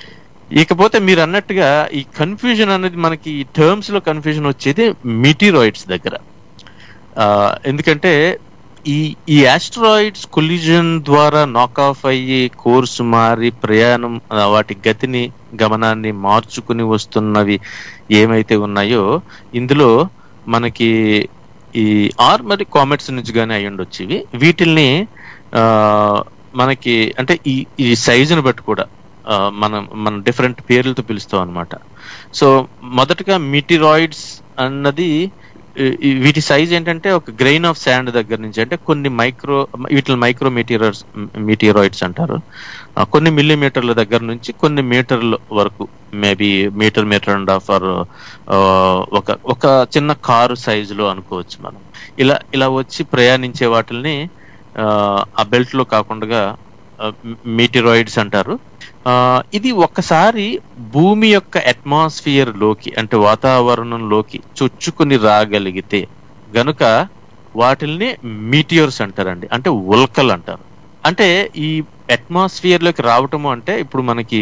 ఇకపోతే మీరు అన్నట్టుగా ఈ కన్ఫ్యూజన్ అనేది మనకి ఈ టర్మ్స్ లో కన్ఫ్యూజన్ వచ్చేది మిటీరాయిడ్స్ దగ్గర ఆ, ఎందుకంటే ఈ ఈ ఆస్ట్రాయిడ్స్ కొలిజన్ ద్వారా నాక్ ఆఫ్ అయ్యి కోర్సు మారి ప్రయాణం ఆ, వాటి గతిని గమనాన్ని మార్చుకుని వస్తున్నవి ఏమైతే ఉన్నాయో ఇందులో మనకి ఈ ఆర్ మరి కామెట్స్ నుంచి కానీ అయి ఉండొచ్చు ఇవి వీటిల్ని ఆ, మనకి అంటే ఈ ఈ సైజుని బట్టి కూడా ఆ, మనం మనం డిఫరెంట్ పేర్లతో పిలుస్తాం అనమాట సో మొదటగా మిటిరాయిడ్స్ అన్నది ఈ- ఈ వీటి సైజ్ ఏంటంటే ఒక గ్రెయిన్ ఆఫ్ శాండ్ దగ్గర నుంచి అంటే కొన్ని మైక్రో వీటిని మైక్రో మీటీరియర్స్ మీటిరాయిడ్స్ అంటారు ఆ, కొన్ని మిల్లీమీటర్ల దగ్గర నుంచి కొన్ని మీటర్ల వరకు maybe meter meter and half or ఒక ఒక చిన్న కారు సైజులో అనుకోవచ్చు మనం ఇలా ఇలా వచ్చి ప్రయాణించే వాటిని ఆ బెల్ట్ లో కాకుండా మీటిరాయిడ్స్ అంటారు ఆ, ఇది ఒక్కసారి భూమి యొక్క అట్మాస్ఫియర్ లోకి అంటే వాతావరణంలోకి చొచ్చుకుని రాగలిగితే గనుక వాటిల్ని మీటియర్స్ అంటారండి అంటే ఉల్కలు అంటారు అంటే ఈ అట్మాస్ఫియర్ లోకి రావటము అంటే ఇప్పుడు మనకి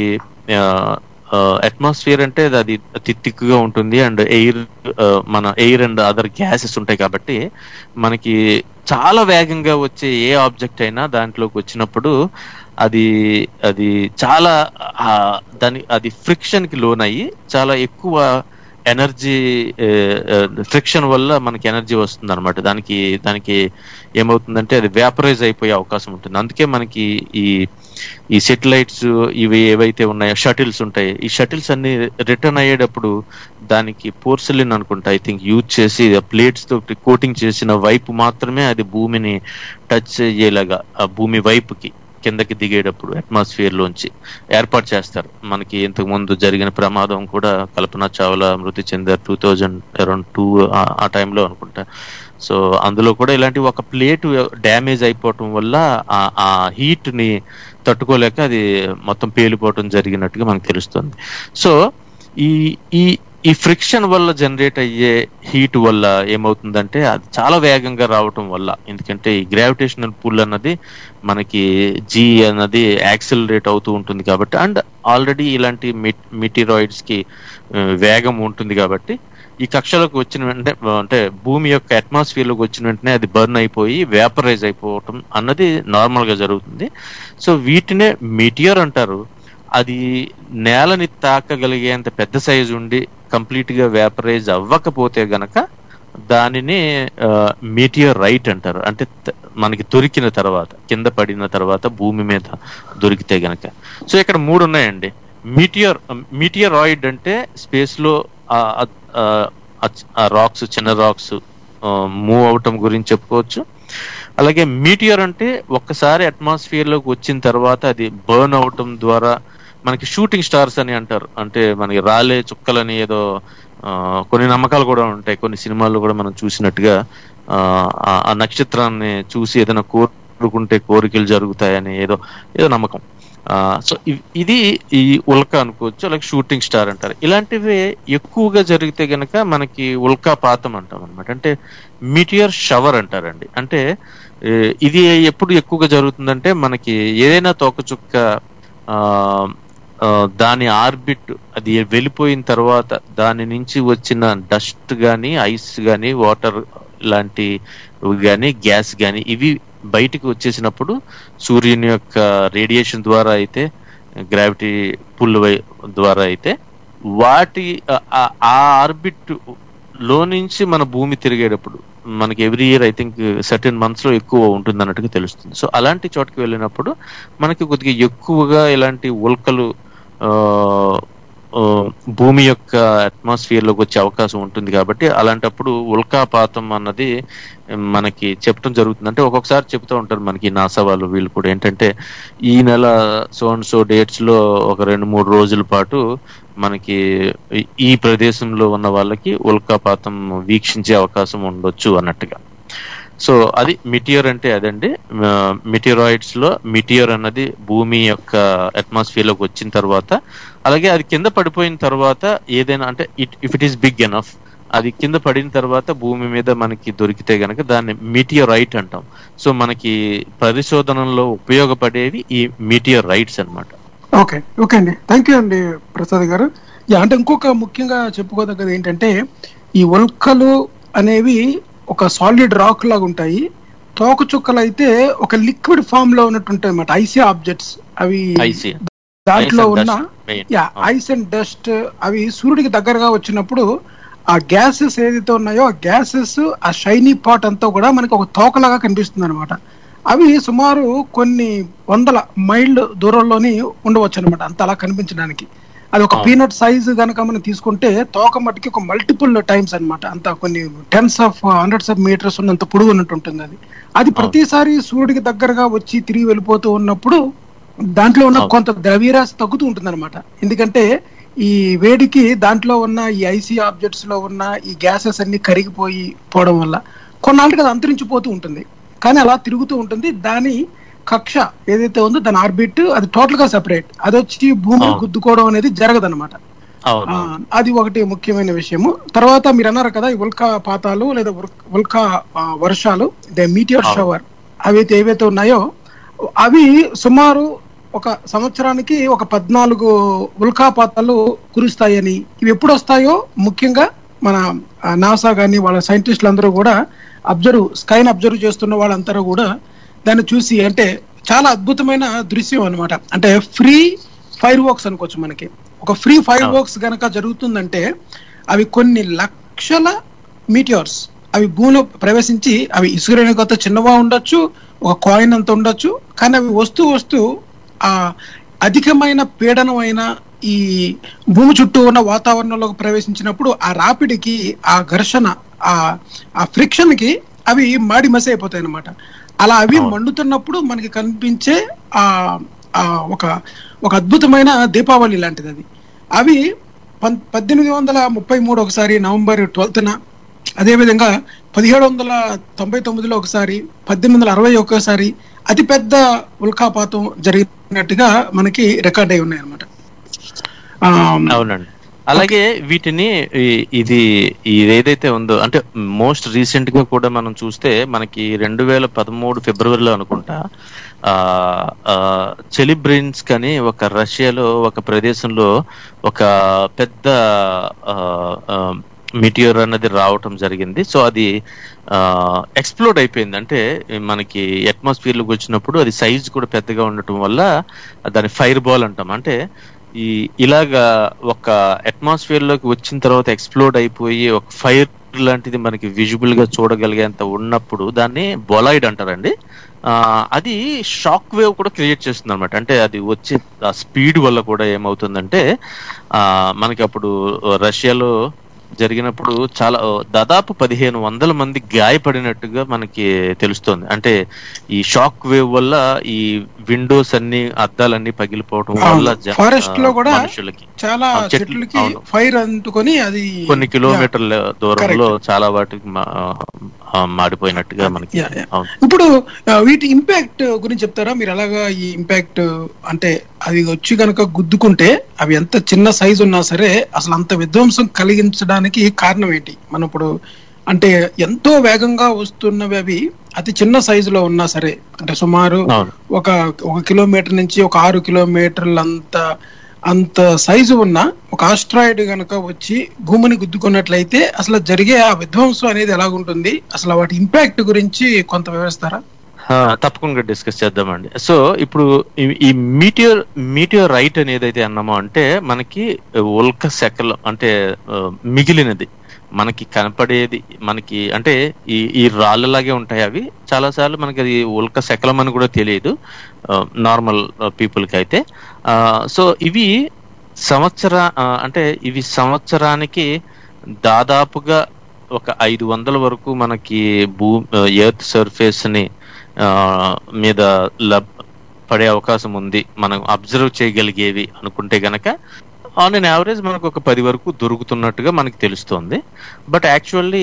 అట్మాస్ఫియర్ అంటే అది అతి థిక్గా ఉంటుంది అండ్ ఎయిర్ మన ఎయిర్ అండ్ అదర్ గ్యాసెస్ ఉంటాయి కాబట్టి మనకి చాలా వేగంగా వచ్చే ఏ ఆబ్జెక్ట్ అయినా దాంట్లోకి వచ్చినప్పుడు అది అది చాలా ఆ, దాని అది ఫ్రిక్షన్ కి లోన్ అయ్యి చాలా ఎక్కువ ఎనర్జీ ఫ్రిక్షన్ వల్ల మనకి ఎనర్జీ వస్తుంది అనమాట దానికి దానికి ఏమవుతుందంటే అది వ్యాపరైజ్ అయిపోయే అవకాశం ఉంటుంది అందుకే మనకి ఈ ఈ సెటిలైట్స్ ఇవి ఏవైతే ఉన్నాయో షటిల్స్ ఉంటాయి ఈ షటిల్స్ అన్ని రిటర్న్ అయ్యేటప్పుడు దానికి పోర్సిలిన్ అనుకుంటా ఐ థింక్ యూజ్ చేసి ప్లేట్స్ తో కోటింగ్ చేసిన వైపు మాత్రమే అది భూమిని టచ్ అయ్యేలాగా ఆ భూమి వైపుకి కిందకి దిగేటప్పుడు అట్మాస్ఫియర్ లోంచి ఏర్పాటు చేస్తారు మనకి ఇంతకు ముందు జరిగిన ప్రమాదం కూడా కల్పన చావ్లా మృతి చెందారు టూ థౌజండ్ అరౌండ్ టూ ఆ టైంలో అనుకుంటా సో అందులో కూడా ఇలాంటి ఒక ప్లేట్ డ్యామేజ్ అయిపోవటం వల్ల ఆ- ఆ హీట్ ని తట్టుకోలేక అది మొత్తం పేలిపోవటం జరిగినట్టుగా మనకు తెలుస్తుంది సో ఈ ఈ ఈ ఫ్రిక్షన్ వల్ల జనరేట్ అయ్యే హీట్ వల్ల ఏమవుతుందంటే అది చాలా వేగంగా రావటం వల్ల ఎందుకంటే ఈ గ్రావిటేషనల్ పుల్ అన్నది మనకి జీ అన్నది యాక్సిలరేట్ అవుతూ ఉంటుంది కాబట్టి అండ్ ఆల్రెడీ ఇలాంటి మిటిరాయిడ్స్ కి ఆ, వేగం ఉంటుంది కాబట్టి ఈ కక్షలోకి వచ్చిన వెంటనే ఆ, అంటే భూమి యొక్క అట్మాస్ఫియర్ లోకి వచ్చిన వెంటనే అది బర్న్ అయిపోయి వేపరైజ్ అయిపోవటం అన్నది నార్మల్ గా జరుగుతుంది సో వీటినే మిటియర్ అంటారు అది నేలని తాకగలిగేంత పెద్ద సైజు ఉండి కంప్లీట్ గా వేపరైజ్ అవ్వకపోతే గనక దానిని మీటియర్ రైట్ అంటారు అంటే త- మనకి దొరికిన తర్వాత కింద పడిన తర్వాత భూమి మీద దొరికితే గనక సో ఇక్కడ మూడు ఉన్నాయండి మీటియర్ మీటియరాయిడ్ అంటే స్పేస్ లో రాక్స్ చిన్న రాక్స్ మూవ్ అవటం గురించి చెప్పుకోవచ్చు అలాగే మీటియర్ అంటే ఒక్కసారి అట్మాస్ఫియర్ లోకి వచ్చిన తర్వాత అది బర్న్ అవటం ద్వారా మనకి షూటింగ్ స్టార్స్ అని అంటారు అంటే మనకి రాలే చుక్కలని ఏదో ఆ, కొన్ని నమ్మకాలు కూడా ఉంటాయి కొన్ని సినిమాల్లో కూడా మనం చూసినట్టుగా ఆ, ఆ- ఆ నక్షత్రాన్ని చూసి ఏదైనా కోరుకుంటే కోరికలు జరుగుతాయని ఏదో ఏదో నమ్మకం సో ఇది ఈ ఉల్క అనుకోవచ్చు అలాగే షూటింగ్ స్టార్ అంటారు ఇలాంటివి ఎక్కువగా జరిగితే గనక మనకి ఉల్కాపాతం అంటాం అనమాట అంటే మీటియర్ షవర్ అంటారండి అంటే ఏ, ఇది ఎప్పుడు ఎక్కువగా జరుగుతుందంటే మనకి ఏదైనా తోకచుక్క ఆ ఆ, దాని ఆర్బిట్ అది వెళ్ళిపోయిన తర్వాత దాని నుంచి వచ్చిన డస్ట్ గాని ఐస్ గాని వాటర్ లాంటి గాని గ్యాస్ గాని ఇవి బయటికి వచ్చేసినప్పుడు సూర్యుని యొక్క రేడియేషన్ ద్వారా అయితే గ్రావిటీ పుల్ ద్వారా అయితే వాటి ఆ- ఆ- ఆ ఆర్బిట్ లో నుంచి మన భూమి తిరిగేటప్పుడు మనకి every year I think certain months లో ఎక్కువ ఉంటుంది అన్నట్టుగా తెలుస్తుంది సో అలాంటి చోటుకి వెళ్ళినప్పుడు మనకి కొద్దిగా ఎక్కువగా ఇలాంటి ఉల్కలు ఆ, ఆ, భూమి యొక్క అట్మాస్ఫియర్ లోకి వచ్చే అవకాశం ఉంటుంది కాబట్టి అలాంటప్పుడు ఉల్కాపాతం అన్నది మనకి చెప్పడం జరుగుతుంది అంటే ఒక్కొక్కసారి చెప్తూ ఉంటారు మనకి నాసా వాళ్ళు వీళ్ళు కూడా ఏంటంటే ఈ నెల సో అండ్ సో డేట్స్ లో ఒక రెండు మూడు రోజుల పాటు మనకి ఈ- ఈ ప్రదేశంలో ఉన్న వాళ్ళకి ఉల్కాపాతం వీక్షించే అవకాశం ఉండొచ్చు అన్నట్టుగా సో అది మిటియర్ అంటే అదండి మిటియరాయిడ్స్ లో మిటియర్ అన్నది భూమి యొక్క అట్మాస్ఫియర్ లోకి వచ్చిన తర్వాత అలాగే అది కింద పడిపోయిన తర్వాత ఏదైనా అంటే it if it is big enough అది కింద పడిన తర్వాత భూమి మీద మనకి దొరికితే గనక దాన్ని మీటియరైట్ అంటాం సో మనకి పరిశోధనలో ఉపయోగపడేవి ఈ మీటియర్ రైట్స్ అన్నమాట ఓకే ఓకే అండి థ్యాంక్ యూ అండి ప్రసాద్ గారు యా, అంటే ఇంకొక ముఖ్యంగా చెప్పుకోదగ్గది ఏంటంటే ఈ ఉల్కలు అనేవి ఒక సాలిడ్ రాక్ లాగా ఉంటాయి తోక చుక్కలు అయితే ఒక లిక్విడ్ ఫామ్ లో ఉన్నట్టు ఉంటాయి అన్నమాట ఐసీ ఆబ్జెక్ట్స్ అవి ఐసి దాంట్లో Ice and ఉన్న dust main. యా అవును. ఐస్ అండ్ డస్ట్ అవి సూర్యుడికి దగ్గరగా వచ్చినప్పుడు ఆ గ్యాసెస్ ఏదైతే ఉన్నాయో ఆ గ్యాసెస్ ఆ షైనీ పాట్ అంతా కూడా మనకి ఒక తోకలాగా కనిపిస్తుంది అనమాట అవి సుమారు కొన్ని వందల మైళ్ళు దూరంలోని ఉండవచ్చు అనమాట అంత అలా కనిపించడానికి అది ఒక అవును. పీనట్ సైజ్ గనక మనం తీసుకుంటే తోక మట్టికి ఒక మల్టిపుల్ టైమ్స్ అన్నమాట అంత కొన్ని tens of hundreds of meters ఉన్నంత పొడుగు ఉన్నట్టు ఉంటుంది అది అది ప్రతిసారి సూర్యుడికి దగ్గరగా వచ్చి తిరిగి వెళ్ళిపోతూ ఉన్నప్పుడు దాంట్లో ఉన్న అవును. కొంత ద్రవ్యరాశి తగ్గుతూ ఉంటుంది ఎందుకంటే ఈ వేడికి దాంట్లో ఉన్న ఈ ఐసీ ఆబ్జెక్ట్స్ లో ఉన్న ఈ గ్యాసెస్ అన్ని కరిగిపోయి పోవడం వల్ల కొన్నాళ్ళకి అది అంతరించిపోతూ ఉంటుంది కానీ అలా తిరుగుతూ ఉంటుంది దాని కక్ష ఏదైతే ఉందో దాని ఆర్బిట్ అది టోటల్ గా సెపరేట్ అది వచ్చి భూమిని అవును. గుద్దుకోవడం అనేది జరగదన్నమాట అవును ఆ, అది ఒకటి ముఖ్యమైన విషయము తర్వాత మీరు అన్నారు కదా ఈ ఉల్కా పాతాలు లేదా ఉల్క- ఉల్కా ఆ, వర్షాలు ద మీటియర్ అవును. షవర్ అవైతే ఏవైతే ఉన్నాయో అవి సుమారు ఒక సంవత్సరానికి ఒక పద్నాలుగు ఉల్కాపాతాలు కురుస్తాయని ఇవి ఎప్పుడు వస్తాయో ముఖ్యంగా మన ఆ, నాసా గాని వాళ్ళ సైంటిస్టులు అందరూ కూడా అబ్జర్వ్ స్కైన్ అబ్జర్వ్ చేస్తున్న వాళ్ళందరూ కూడా దాన్ని చూసి అంటే చాలా అద్భుతమైన దృశ్యం అన్నమాట అంటే ఫ్రీ ఫైర్ వర్క్స్ అనుకోవచ్చు మనకి ఒక ఫ్రీ ఫైర్ వర్క్స్ గనక జరుగుతుందంటే అవి కొన్ని లక్షల మీటియర్స్ అవి భూమిలో ప్రవేశించి అవి ఇసుకరేణి కొత్త చిన్నగా ఉండొచ్చు ఒక కాయిన్ అంత ఉండొచ్చు కానీ అవి వస్తూ వస్తూ ఆ అధికమైన పీడనమైన ఈ భూమి చుట్టూ ఉన్న వాతావరణంలోకి ప్రవేశించినప్పుడు ఆ రాపిడికి ఆ ఘర్షణ ఆ ఆ ఫ్రిక్షన్ కి అవి మాడి మసి అయిపోతాయి అనమాట అలా అవి అవును. మండుతున్నప్పుడు మనకి కనిపించే ఆ ఆ ఒక ఒక అద్భుతమైన దీపావళి లాంటిది అది అవి పం- పద్దెనిమిది వందల ముప్పై మూడు ఒకసారి నవంబర్ ట్వెల్త్న అదేవిధంగా పదిహేడు వందల తొంభై తొమ్మిదిలో ఒకసారి పద్దెనిమిది వందల అరవై ఒకసారి అతిపెద్ద ఉల్కాపాతం జరిగినట్టుగా మనకి రికార్డ్ అయి ఉన్నాయి అనమాట అవునండి అలాగే వీటిని ఈ- ఇది ఇది ఏదైతే ఉందో అంటే మోస్ట్ రీసెంట్ గా కూడా మనం చూస్తే మనకి రెండు వేల పదమూడు ఫిబ్రవరిలో అనుకుంటా ఆ చెలిబ్రిన్స్ అని ఒక రష్యాలో ఒక ప్రదేశంలో ఒక పెద్ద మిటియోర్ అన్నది రావటం జరిగింది సో అది ఎక్స్ప్లోడ్ అయిపోయింది అంటే మనకి అట్మాస్ఫియర్ లోకి వచ్చినప్పుడు అది సైజ్ కూడా పెద్దగా ఉండటం వల్ల దాని ఫైర్ బాల్ అంటాం అంటే ఈ ఇలాగా ఒక అట్మాస్ఫియర్ లోకి వచ్చిన తర్వాత ఎక్స్ప్లోడ్ అయిపోయి ఒక ఫైర్ ఆబ్జెక్ట్ లాంటిది మనకి విజిబుల్ గా చూడగలిగేంత ఉన్నప్పుడు దాన్ని బొలాయిడ్ అంటారండి ఆ, అది షాక్ వేవ్ కూడా క్రియేట్ చేస్తుంది అనమాట అంటే అది వచ్చే ఆ స్పీడ్ వల్ల కూడా ఏమవుతుందంటే ఆ మనకి అప్పుడు రష్యాలో జరిగినప్పుడు చాలా దాదాపు పదిహేను వందల మంది గాయపడినట్టుగా మనకి తెలుస్తోంది అంటే ఈ షాక్ వేవ్ వల్ల ఈ విండోస్ అన్ని అద్దాలన్నీ పగిలిపోవడం వల్ల జ- ఫారెస్ట్ లో ఆ, కూడా మనుషులకి చాలా ఆ, చెట్లు- చెట్లకి అవును. ఫైర్ అంటుకొని అది కొన్ని కిలోమీటర్ల దూరంలో Correct. చాలా వాటికి మా- ఆ, మాడిపోయినట్టుగా మనకి Yeah, yeah. అవును ఇప్పుడు ఆ, వీటి ఇంపాక్ట్ గురించి చెప్తారా మీరు ఎలాగా ఈ ఇంపాక్ట్ అంటే అది వచ్చి కనుక గుద్దుకుంటే అవి ఎంత చిన్న సైజు ఉన్నా సరే అసలు అంత విధ్వంసం కలిగించడానికి కారణం ఏంటి మనం ఇప్పుడు అంటే ఎంతో వేగంగా వస్తున్నవి అవి అతి చిన్న సైజులో ఉన్నా సరే అంటే సుమారు అవును ఒక ఒక కిలోమీటర్ నుంచి ఒక ఆరు కిలోమీటర్లు అంత అంత సైజు ఉన్న ఒక ఆస్ట్రాయిడ్ గనక వచ్చి భూమిని గుద్దుకున్నట్లయితే అసలు జరిగే ఆ విధ్వంసం అనేది ఎలాగుంటుంది అసలు వాటి ఇంపాక్ట్ గురించి కొంత వివరిస్తారా ఆ, తప్పకుండా డిస్కస్ చేద్దామండి సో ఇప్పుడు ఈ- ఈ మీటియర్ మీటియర్ రైట్ అనేది అయితే అన్నామో అంటే మనకి ఉల్క శకలం అంటే ఆ, మిగిలినది మనకి కనపడేది మనకి అంటే ఈ ఈ రాళ్ళలాగే ఉంటాయి అవి చాలా సార్లు మనకి అది ఉల్క శకలం అని కూడా తెలియదు నార్మల్ పీపుల్ కి అయితే సో ఇవి సంవత్సర ఆ, అంటే ఇవి సంవత్సరానికి దాదాపుగా ఒక ఐదు వందల వరకు మనకి భూ ఎర్త్ సర్ఫేస్ ని ఆ, మీద లబ్ పడే అవకాశం ఉంది మనం అబ్జర్వ్ చేయగలిగేవి అనుకుంటే గనక ఆన్ అన్ యావరేజ్ మనకు ఒక పది వరకు దొరుకుతున్నట్టుగా మనకి తెలుస్తోంది బట్ యాక్చువల్లీ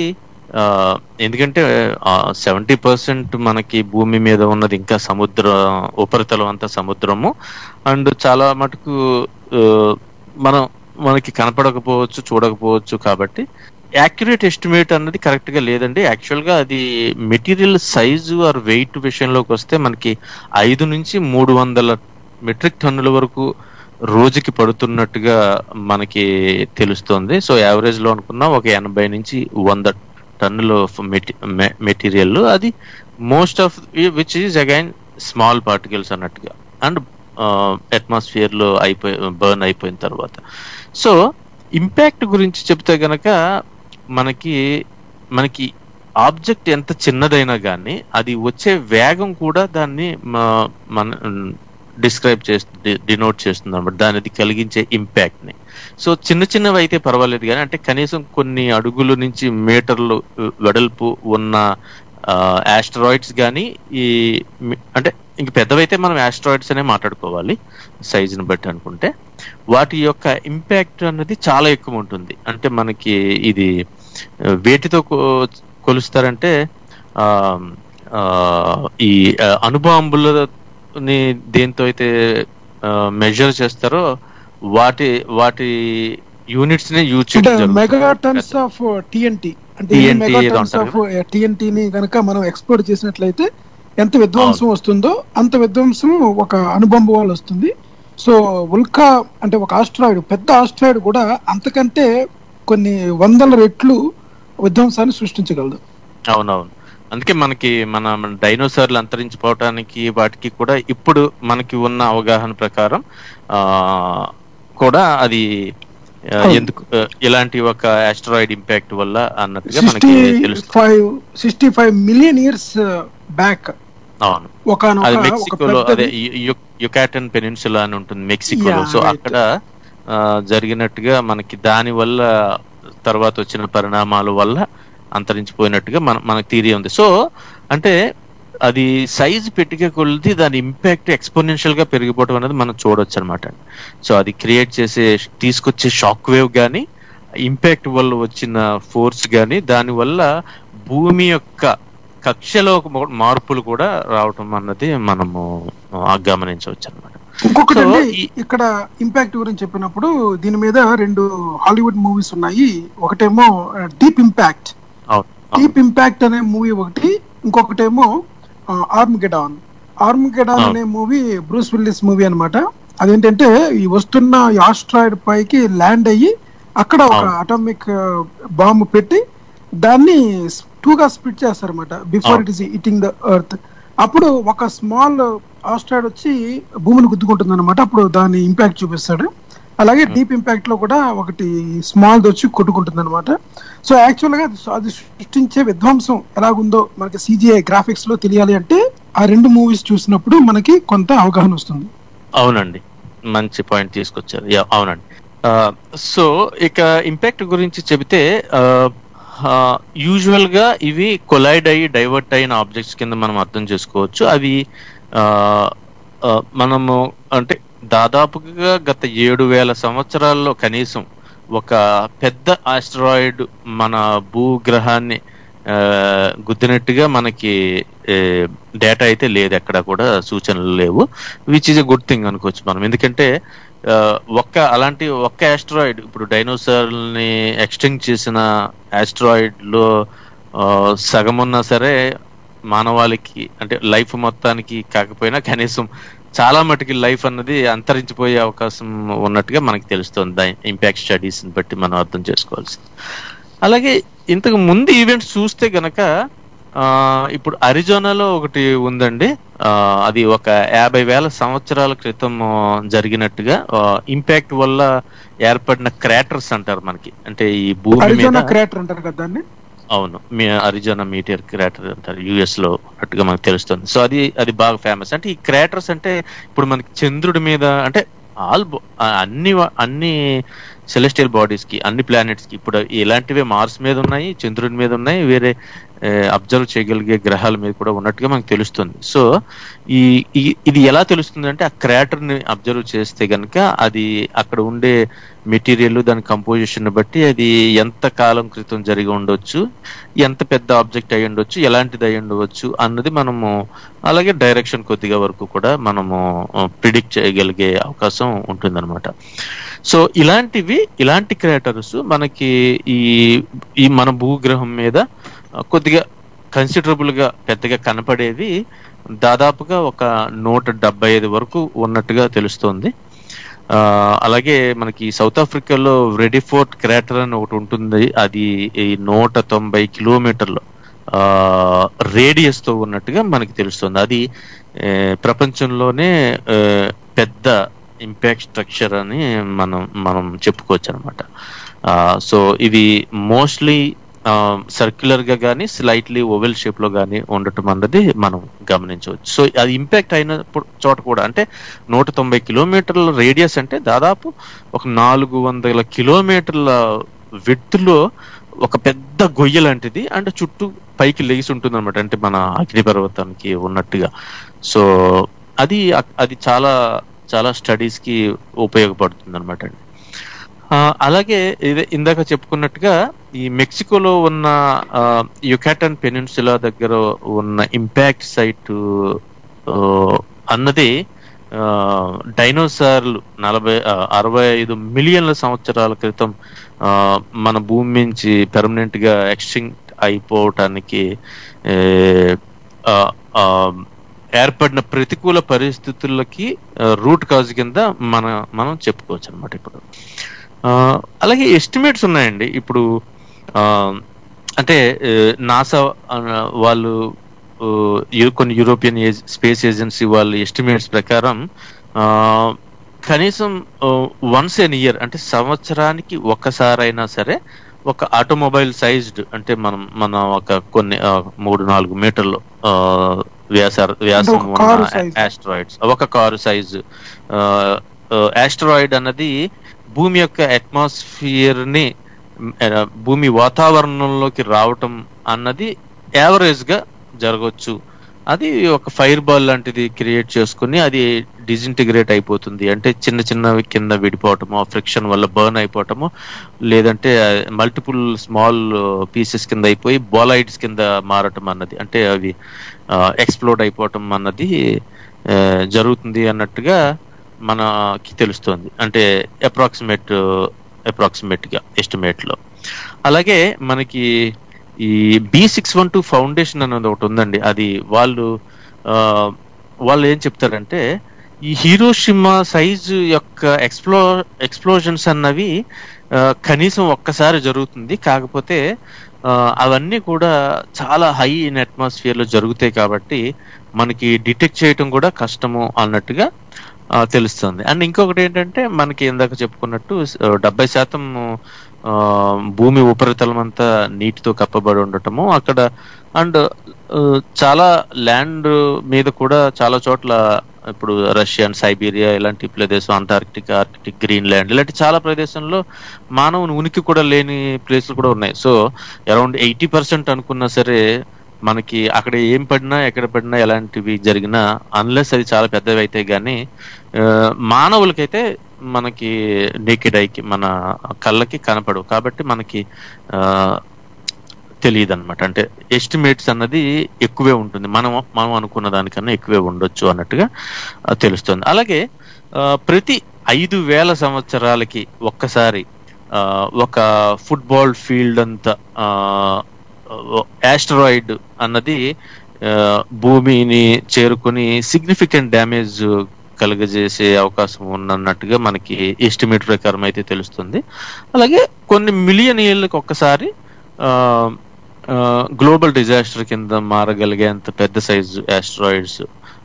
ఎందుకంటే సెవెంటీ పర్సెంట్ మనకి భూమి మీద ఉన్నది ఇంకా సముద్ర ఉపరితలం అంతా సముద్రము అండ్ చాలా మటుకు ఆ, మనం మనకి కనపడకపోవచ్చు చూడకపోవచ్చు కాబట్టి యాక్యురేట్ ఎస్టిమేట్ అన్నది కరెక్ట్ గా లేదండి యాక్చువల్ గా అది మెటీరియల్ సైజు ఆర్ వెయిట్ విషయంలోకి వస్తే మనకి ఐదు నుంచి మూడు వందల మెట్రిక్ టన్నుల వరకు రోజుకి పడుతున్నట్టుగా మనకి తెలుస్తుంది సో యావరేజ్ లో అనుకున్నా ఒక ఎనభై నుంచి వంద టన్నుల మెటీరియల్ అది most of which is again small particles అన్నట్టుగా అండ్ అట్మాస్ఫియర్ లో అయిపోయి బర్న్ అయిపోయిన తర్వాత సో ఇంపాక్ట్ గురించి చెప్తే గనక మనకి మనకి ఆబ్జెక్ట్ ఎంత చిన్నదైనా కానీ అది వచ్చే వేగం కూడా దాన్ని మ- మన డిస్క్రైబ్ చేస్తుంది డినోట్ చేస్తుంది అనమాట దానికి కలిగించే ఇంపాక్ట్ ని సో చిన్న చిన్నవి అయితే పర్వాలేదు కానీ అంటే కనీసం కొన్ని అడుగుల నుంచి మీటర్లు వెడల్పు ఉన్న ఆస్ట్రాయిడ్స్ కానీ ఈ మి- అంటే ఇంక పెద్దవైతే మనం ఆస్ట్రాయిడ్స్ అనే మాట్లాడుకోవాలి సైజుని బట్టి అనుకుంటే వాటి యొక్క ఇంపాక్ట్ అన్నది చాలా ఎక్కువ ఉంటుంది అంటే మనకి ఇది ఆ, వేటితో కొ- కొలుస్తారంటే ఆ, ఆ, ఈ ఆ, అణుబాంబులని దేంతో అయితే మెజర్ చేస్తారో వాటి వాటి యూనిట్స్ ని యూజ్ అంటే చేయడం మెగా జరుగుతుంది. టన్స్ ఆఫ్ టిఎన్టీ అంటే TNT మెగా ఏదో టన్స్ ఆఫ్ అంటారు టిఎన్టీ ని గనక మనం ఎక్స్పోర్ట్ చేసినట్లయితే ఎంత విధ్వంసం వస్తుందో అంత విధ్వంసం ఒక అనుబంధం వల్ల వస్తుంది సో ఉల్కా అంటే ఒక ఆస్ట్రాయిడ్ పెద్ద ఆస్ట్రాయిడ్ కూడా అంతకంటే కొన్ని వందల రెట్లు విధ్వంసాన్ని సృష్టించగలదు అవునవును అందుకే మనకి మన మన డైనోసార్లు అంతరించిపోవటానికి వాటికి కూడా ఇప్పుడు మనకి ఉన్న అవగాహన ప్రకారం ఆ కూడా అది ఆ, అవును. ఎందుకు ఆ, ఇలాంటి ఒక ఆస్ట్రాయిడ్ ఇంపాక్ట్ వల్ల అన్నట్టుగా సిక్స్టీ మనకి తెలుస్తుంది five sixty five million years back అవును ఒక అది ఒక మెక్సికోలో అదే పెద్దది యుకాటన్ పెనిన్సులా అని ఉంటుంది మెక్సికోలో Yeah, సో right. అక్కడ ఆ, జరిగినట్టుగా మనకి దాని వల్ల తర్వాత వచ్చిన పరిణామాల వల్ల అంతరించిపోయినట్టుగా మన మనకు థీరీ ఉంది సో అంటే అది సైజ్ పెట్టికే కొలిది దాని ఇంపాక్ట్ ఎక్స్పోనెన్షియల్ గా పెరిగిపోవడం అనేది మనం చూడొచ్చు అనమాట సో అది క్రియేట్ చేసే తీసుకొచ్చే షాక్ వేవ్ గానీ ఇంపాక్ట్ వల్ల వచ్చిన ఫోర్స్ గానీ దాని వల్ల భూమి యొక్క కక్షలో ఒక మార్పులు కూడా రావటం అన్నది మనము ఆ, గమనించవచ్చు అనమాట ఇంకొకటి So, అండి, ఈ- ఇక్కడ ఇంపాక్ట్ గురించి చెప్పినప్పుడు దీని మీద రెండు హాలీవుడ్ మూవీస్ ఉన్నాయి ఒకటేమో డీప్ ఇంపాక్ట్ అవును అవును. డీప్ ఇంపాక్ట్ అనే మూవీ ఒకటి ఇంకొకటేమో ఆర్మ్ గెడాన్ ఆర్మ్ గెడాన్ అవును. అనే మూవీ బ్రూస్ విల్లిస్ మూవీ అన్నమాట అదేంటంటే ఈ వస్తున్న ఈ ఆస్ట్రాయిడ్ పైకి ల్యాండ్ అయ్యి అక్కడ ఒక అవును. అటామిక్ బాంబు పెట్టి దాన్ని టూగా స్ప్లిట్ చేస్తారన్నమాట బిఫోర్ అవును. It is hitting the Earth అప్పుడు ఒక స్మాల్ ఆస్ట్రాయిడ్ వచ్చి భూమిని గుద్దుకుంటుంది అనమాట అప్పుడు దాని ఇంపాక్ట్ చూపిస్తాడు అలాగే డీప్ ఇంపాక్ట్ లో కూడా ఒకటి స్మాల్ వచ్చి కొట్టుకుంటుంది అనమాట సో యాక్చువల్ గా అది- అది సృష్టించే విధ్వంసం ఎలాగుందో మనకి సిజిఐ గ్రాఫిక్స్ లో తెలియాలి అంటే ఆ రెండు మూవీస్ చూసినప్పుడు మనకి కొంత అవగాహన వస్తుంది అవునండి మంచి పాయింట్ తీసుకొచ్చారు యా, అవునండి సో ఇక ఇంపాక్ట్ గురించి చెబితే యూజువల్ గా ఇవి కొలైడ్ అయ్యి డైవర్ట్ అయిన ఆబ్జెక్ట్స్ కింద మనం అర్థం చేసుకోవచ్చు అవి ఆ, ఆ, మనము అంటే దాదాపుగా గత ఏడు వేల సంవత్సరాల్లో కనీసం ఒక పెద్ద ఆస్ట్రాయిడ్ మన భూగ్రహాన్ని ఆ, గుద్దినట్టుగా మనకి డేటా అయితే లేదు ఎక్కడ కూడా సూచనలు లేవు which is a good thing అనుకోవచ్చు మనం ఎందుకంటే ఆ, ఒక్క అలాంటి ఒక్క ఆస్ట్రాయిడ్ ఇప్పుడు డైనోసార్ ని ఎక్స్టింగ్ చేసిన ఆస్ట్రాయిడ్ లో ఆ, సగం ఉన్నా సరే మానవాళికి అంటే లైఫ్ మొత్తానికి కాకపోయినా కనీసం చాలా మటుకి లైఫ్ అన్నది అంతరించిపోయే అవకాశం ఉన్నట్టుగా మనకి తెలుస్తుంది ఇంపాక్ట్ స్టడీస్ బట్టి మనం అర్థం చేసుకోవాల్సింది అలాగే ఇంతకు ముందు ఈవెంట్స్ చూస్తే గనక ఆ, ఇప్పుడు అరిజోనాలో ఒకటి ఉందండి ఆ, అది ఒక యాభై వేల సంవత్సరాల క్రితం ఆ, జరిగినట్టుగా ఇంపాక్ట్ వల్ల ఏర్పడిన క్రాటర్స్ అంటారు మనకి అంటే ఈ భూమి అరిజోనా మీద క్రియేటర్ అంటారు కదా దాన్ని అవును మీ అరిజోనా మీటియర్ క్రాటర్ అంటారు యుఎస్ లో అట్టుగా మనకు తెలుస్తుంది సో అది అది బాగా ఫేమస్ అంటే ఈ క్రాటర్స్ అంటే ఇప్పుడు మనకి చంద్రుడి మీద అంటే ఆల్ అన్ని వ- అన్ని సెలెస్టియల్ బాడీస్ కి అన్ని ప్లానెట్స్ కి ఇప్పుడు ఇలాంటివే మార్స్ మీద ఉన్నాయి చంద్రుడి మీద ఉన్నాయి వేరే అబ్జర్వ్ చేయగలిగే గ్రహాల మీద కూడా ఉన్నట్టుగా మనకు తెలుస్తుంది సో ఈ ఈ- ఇది ఎలా తెలుస్తుంది అంటే ఆ క్రాటర్ ని అబ్జర్వ్ చేస్తే గనక అది అక్కడ ఉండే మెటీరియల్ దాని కంపోజిషన్ బట్టి అది ఎంత కాలం క్రితం జరిగి ఉండొచ్చు ఎంత పెద్ద ఆబ్జెక్ట్ అయి ఉండొచ్చు ఎలాంటిది అయి ఉండవచ్చు అన్నది మనము అలాగే డైరెక్షన్ కొద్దిగా వరకు కూడా మనము ప్రిడిక్ట్ చేయగలిగే అవకాశం ఉంటుందన్నమాట సో ఇలాంటివి ఇలాంటి క్రియేటర్స్ మనకి ఈ ఈ మన భూగ్రహం మీద ఆ, కొద్దిగా కన్సిడరబుల్ గా పెద్దగా కనపడేవి దాదాపుగా ఒక నూట డెబ్బై ఐదు వరకు ఉన్నట్టుగా తెలుస్తోంది ఆ, అలాగే మనకి సౌత్ ఆఫ్రికాలో రెడిఫోర్ట్ క్రాటర్ అని ఒకటి ఉంటుంది అది ఈ నూట తొంభై కిలోమీటర్లు రేడియస్ తో ఉన్నట్టుగా మనకి తెలుస్తుంది అది ఏ, ప్రపంచంలోనే ఏ, పెద్ద ఇంపాక్ట్ స్ట్రక్చర్ అని మనం మనం చెప్పుకోవచ్చు అనమాట సో ఇది మోస్ట్లీ సర్క్యులర్ గా కానీ స్లైట్లీ ఓవెల్ షేప్ లో కానీ ఉండటం అన్నది మనం గమనించవచ్చు సో అది ఇంపాక్ట్ అయిన చోట కూడా అంటే నూట తొంభై కిలోమీటర్ల రేడియస్ అంటే దాదాపు ఒక నాలుగు వందల కిలోమీటర్ల విడ్త్లో ఒక పెద్ద గొయ్య లాంటిది అంటే చుట్టూ పైకి లేచి ఉంటుంది అనమాట అంటే మన అగ్నిపర్వతానికి ఉన్నట్టుగా సో అది అది చాలా చాలా స్టడీస్ కి ఉపయోగపడుతుంది అనమాట అండి ఆ, అలాగే ఇదే ఇందాక చెప్పుకున్నట్టుగా ఈ మెక్సికోలో ఉన్న యుకాటన్ పెనిన్సులా దగ్గర ఉన్న ఇంపాక్ట్ సైట్ అన్నది ఆ, డైనోసార్లు నలభై ఆ, అరవై ఐదు మిలియన్ల సంవత్సరాల క్రితం ఆ, మన భూమి నుంచి పెర్మనెంట్ గా ఎక్స్టింక్ట్ అయిపోవటానికి ఏ, ఆ, ఆ, ఏర్పడిన ప్రతికూల పరిస్థితులకి రూట్ కాజ్ కింద మన మనం చెప్పుకోవచ్చు అనమాట ఇప్పుడు ఆ, అలాగే ఎస్టిమేట్స్ ఉన్నాయండి ఇప్పుడు ఆ, అంటే నాసా వాళ్ళు ఆ, యు- కొన్ని యూరోపియన్ ఏజ్- స్పేస్ ఏజెన్సీ వాళ్ళ ఎస్టిమేట్స్ ప్రకారం ఆ, కనీసం వన్స్ ఎన్ ఇయర్ అంటే సంవత్సరానికి ఒక్కసారైనా సరే ఒక ఆటోమొబైల్ సైజ్డ్ అంటే మనం మన ఒక కొన్ని ఆ, మూడు నాలుగు మీటర్లు ఆ, వ్యాస వ్యాసం ఒక కారు ఉన్న size. ఆస్ట్రాయిడ్స్ ఒక కారు సైజు ఆస్ట్రాయిడ్ అన్నది భూమి యొక్క అట్మాస్ఫియర్ ని మ్, ఆ, భూమి వాతావరణంలోకి రావటం అన్నది యావరేజ్ గా జరగవచ్చు అది ఒక ఫైర్ బాల్ లాంటిది క్రియేట్ చేసుకుని అది డిజింటిగ్రేట్ అయిపోతుంది అంటే చిన్న చిన్నవి కింద విడిపోవటము ఫ్రిక్షన్ వల్ల బర్న్ అయిపోవటము లేదంటే మల్టిపుల్ స్మాల్ పీసెస్ కింద అయిపోయి బోలైడ్స్ కింద మారటం అన్నది అంటే అవి ఎక్స్ప్లోడ్ అయిపోవటం అన్నది ఆ, జరుగుతుంది అన్నట్టుగా మనకి తెలుస్తుంది అంటే అప్రాక్సిమేట్ అప్రాక్సిమేట్ గా ఎస్టిమేట్ లో అలాగే మనకి ఈ B six one two foundation అనేది ఒకటి ఉందండి అది వాళ్ళు ఆ, వాళ్ళు ఏం చెప్తారంటే ఈ హీరోషిమా సైజు యొక్క ఎక్స్ప్లో ఎక్స్ప్లోజన్స్ అన్నవి ఆ, కనీసం ఒక్కసారి జరుగుతుంది కాకపోతే ఆ, అవన్నీ కూడా చాలా హై ఇన్ అట్మాస్ఫియర్ లో జరుగుతాయి కాబట్టి మనకి డిటెక్ట్ చేయటం కూడా కష్టము అన్నట్టుగా ఆ, తెలుస్తుంది అండ్ ఇంకొకటి ఏంటంటే మనకి ఇందాక చెప్పుకున్నట్టు స- డెబ్బై శాతం ఆ, భూమి ఉపరితలం అంతా నీటితో కప్పబడి ఉండటము అక్కడ అండ్ చాలా ల్యాండ్ మీద కూడా చాలా చోట్ల ఇప్పుడు రష్యా అండ్ సైబీరియా ఇలాంటి ప్రదేశం అంటార్క్టిక్ ఆర్కిటిక్ గ్రీన్లాండ్ ఇలాంటి చాలా ప్రదేశంలో మానవుని ఉనికి కూడా లేని ప్లేస్లు కూడా ఉన్నాయి సో అరౌండ్ ఎయిటీ పర్సెంట్ అనుకున్నా సరే మనకి అక్కడ ఏం పడినా ఎక్కడ పడినా ఎలాంటివి జరిగినా అన్లెస్ అది చాలా పెద్దవి అయితే గానీ ఆ, మానవులకైతే మనకి నేకెడ్ ఐకి మన కళ్ళకి కనపడవు కాబట్టి మనకి ఆ, తెలియదు అనమాట అంటే ఎస్టిమేట్స్ అన్నది ఎక్కువే ఉంటుంది మనం మనం అనుకున్న దానికన్నా ఎక్కువే ఉండొచ్చు అన్నట్టుగా ఆ, తెలుస్తుంది అలాగే ఆ, ప్రతి ఐదు వేల సంవత్సరాలకి ఒక్కసారి ఆ, ఒక ఫుట్బాల్ ఫీల్డ్ అంతా యాస్టరాయిడ్ అన్నది ఆ, భూమిని చేరుకుని సిగ్నిఫికెంట్ డ్యామేజ్ కలుగజేసే అవకాశం ఉన్నట్టుగా మనకి ఎస్టిమేట్ ప్రకారం అయితే తెలుస్తుంది అలాగే కొన్ని మిలియన్ ఏళ్ళకి ఒక్కసారి గ్లోబల్ డిజాస్టర్ కింద మారగలిగేంత పెద్ద సైజు ఆస్ట్రాయిడ్స్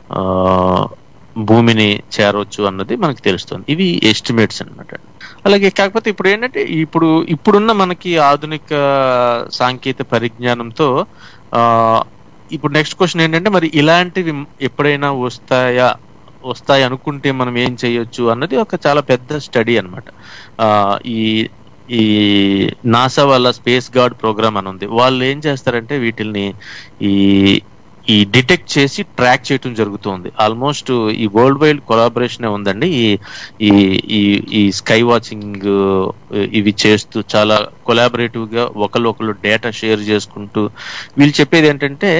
భూమిని చేరవచ్చు అన్నది మనకి తెలుస్తుంది ఇవి ఎస్టిమేట్స్ అన్నమాట అలాగే కాకపోతే ఇప్పుడు ఏంటంటే ఇప్పుడు ఇప్పుడున్న మనకి ఆధునిక సాంకేతిక పరిజ్ఞానంతో ఆ, ఇప్పుడు నెక్స్ట్ క్వశ్చన్ ఏంటంటే మరి ఇలాంటివి ఎప్పుడైనా వస్తాయా వస్తాయి అనుకుంటే మనం ఏం చేయొచ్చు అన్నది ఒక చాలా పెద్ద స్టడీ అనమాట ఈ ఈ నాసా వాళ్ళ స్పేస్ గార్డ్ ప్రోగ్రామ్ అని ఉంది వాళ్ళు ఏం చేస్తారంటే వీటిల్ని ఈ ఈ డిటెక్ట్ చేసి ట్రాక్ చేయటం జరుగుతుంది ఆల్మోస్ట్ ఈ వరల్డ్ వైడ్ కొలాబరేషన్ ఉందండి ఈ ఈ ఈ ఈ స్కై వాచింగ్ ఇవి చేస్తూ చాలా కొలాబరేటివ్ గా ఒకళ్ళు ఒకళ్ళు డేటా షేర్ చేసుకుంటూ వీళ్ళు చెప్పేది ఏంటంటే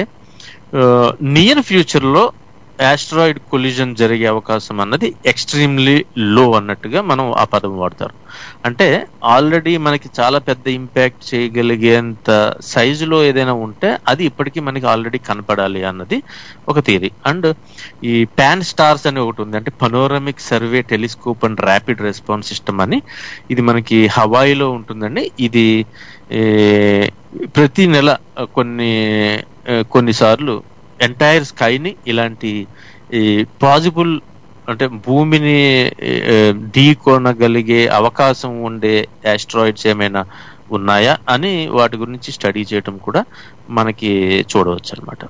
నియర్ ఫ్యూచర్ లో ఆస్ట్రాయిడ్ కొలిజన్ జరిగే అవకాశం అన్నది ఎక్స్ట్రీమ్లీ లో అన్నట్టుగా మనం ఆ పదం వాడతారు అంటే ఆల్రెడీ మనకి చాలా పెద్ద ఇంపాక్ట్ చేయగలిగేంత సైజులో ఏదైనా ఉంటే అది ఇప్పటికీ మనకి ఆల్రెడీ కనపడాలి అన్నది ఒక థియరీ అండ్ ఈ పాన్ స్టార్స్ అని ఒకటి ఉంది అంటే panoramic survey telescope and rapid response system అని ఇది మనకి హవాయిలో ఉంటుందండి ఇది ఏ, ప్రతి నెల కొన్ని ఆ, కొన్నిసార్లు ఎంటైర్ స్కైని ఇలాంటి ఈ పాజిబుల్ అంటే భూమిని ఏ, ఢీ కొనగలిగే అవకాశం ఉండే ఆస్ట్రాయిడ్స్ ఏమైనా ఉన్నాయా అని వాటి గురించి స్టడీ చేయటం కూడా మనకి చూడవచ్చు అనమాట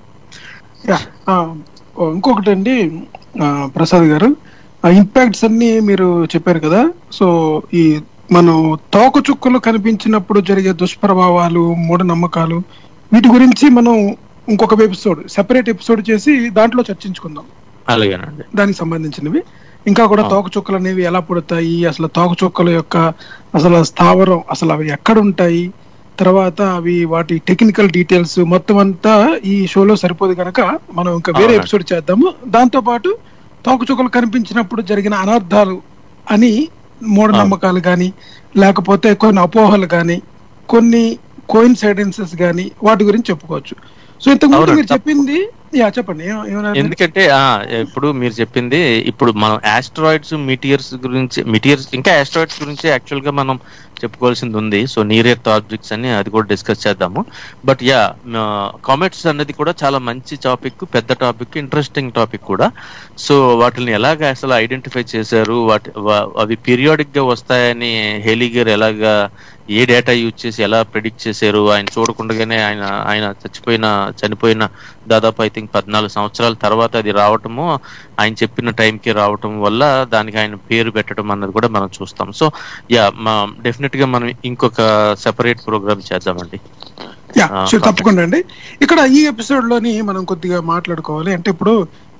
యా, ఆ, ఓ, ఇంకొకటి అండి ఆ, ప్రసాద్ గారు ఇంపాక్ట్స్ అన్ని మీరు చెప్పారు కదా సో ఈ మనం తోక చుక్కలు కనిపించినప్పుడు జరిగే దుష్ప్రభావాలు మూఢనమ్మకాలు వీటి గురించి మనం ఇంకొక ఎపిసోడ్ సెపరేట్ ఎపిసోడ్ చేసి దాంట్లో చర్చించుకుందాం అలాగేనండి దానికి సంబంధించినవి ఇంకా కూడా ఆ. తోక చుక్కలు అనేవి ఎలా పుడతాయి అసలు తోక చుక్కల యొక్క అసలు స్థావరం అసలు అవి ఎక్కడ ఉంటాయి తర్వాత అవి వాటి టెక్నికల్ డీటెయిల్స్ మొత్తం అంతా ఈ షోలో సరిపోదు కనుక మనం ఇంకా వేరే అవునండి. ఎపిసోడ్ చేద్దాము దాంతో పాటు తోక చుక్కలు కనిపించినప్పుడు జరిగిన అనర్థాలు అని మూఢనమ్మకాలు కానీ లేకపోతే కొన్ని అపోహలు కానీ కొన్ని కోయిన్సైడెన్సెస్ కానీ వాటి గురించి చెప్పుకోవచ్చు సో ఇంతకు ముందు అవునండి, మీరు చెప్పింది యా చెప్పండి ఏమ- ఏమన్నారు? ఎందుకంటే ఆ ఇప్పుడు మీరు చెప్పింది ఇప్పుడు మనం ఆస్ట్రాయిడ్స్ మీటియర్స్ గురించి మీటియర్స్ ఇంకా ఆస్ట్రాయిడ్స్ గురించి యాక్చువల్ గా మనం చెప్పుకోవాల్సింది ఉంది సో నియర్ ఎర్త్ ఆబ్జెక్ట్స్ అని అది కూడా డిస్కస్ చేద్దాము బట్ యా కామెట్స్ అనేది కూడా చాలా మంచి టాపిక్ పెద్ద టాపిక్ ఇంట్రెస్టింగ్ టాపిక్ కూడా సో వాటిని ఎలాగ అసలు ఐడెంటిఫై చేశారు వాటి వా- అవి పీరియాడిక్ గా వస్తాయని హేలీ గారు ఎలాగా ఏ డేటా యూజ్ చేసి ఎలా ప్రిడిక్ట్ చేశారు ఆయన చూడకుండానే ఆయన ఆయన చచ్చిపోయిన చనిపోయిన దాదాపు ఐ థింక్ పద్నాలుగు సంవత్సరాల తర్వాత అది రావటము ఆయన చెప్పిన టైంకి రావటం వల్ల దానికి ఆయన పేరు పెట్టడం అన్నది కూడా మనం చూస్తాం సో యా మా డెఫినెట్ గా మనం ఇంకొక సెపరేట్ ప్రోగ్రామ్ చేద్దామండి యా ఆ, షూర్ తప్పకుండా అండి ఇక్కడ ఈ ఎపిసోడ్ లోని మనం కొద్దిగా మాట్లాడుకోవాలి అంటే ఇప్పుడు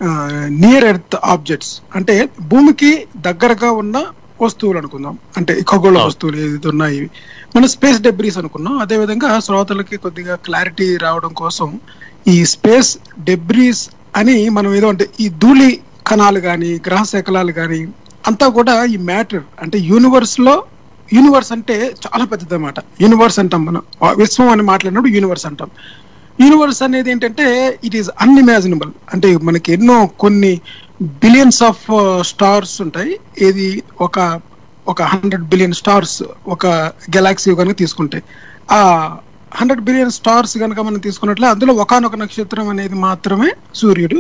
నియర్ ఎర్త్ ఆబ్జెక్ట్స్ అంటే భూమికి దగ్గరగా ఉన్న వస్తువులు అనుకుందాం అంటే ఈ ఖగోళ ఆ. వస్తువులు ఏదైతే ఉన్నాయి మనం స్పేస్ డెబ్రీస్ అనుకున్నాం అదే విధంగా శ్రోతలకి కొద్దిగా క్లారిటీ రావడం కోసం ఈ స్పేస్ డెబ్రీస్ అని మనం ఏదో అంటే ఈ ధూళి కణాలు కానీ గ్రహ శకలాలు కానీ అంతా కూడా ఈ మ్యాటర్ అంటే యూనివర్స్ లో యూనివర్స్ అంటే చాలా పెద్దదన్నమాట యూనివర్స్ అంటాం మనం ఆ విశ్వం అని మాట్లాడినప్పుడు యూనివర్స్ అంటాం యూనివర్స్ అనేది ఏంటంటే ఇట్ ఈస్ అన్ఇమాజినబుల్ అంటే మనకి ఎన్నో కొన్ని బిలియన్స్ ఆఫ్ స్టార్స్ ఉంటాయి ఏది ఒక ఒక హండ్రెడ్ బిలియన్ స్టార్స్ ఒక గెలాక్సీ కనుక తీసుకుంటే ఆ హండ్రెడ్ బిలియన్ స్టార్స్ కనుక మనం తీసుకున్నట్లే అందులో ఒకనొక నక్షత్రం అనేది మాత్రమే సూర్యుడు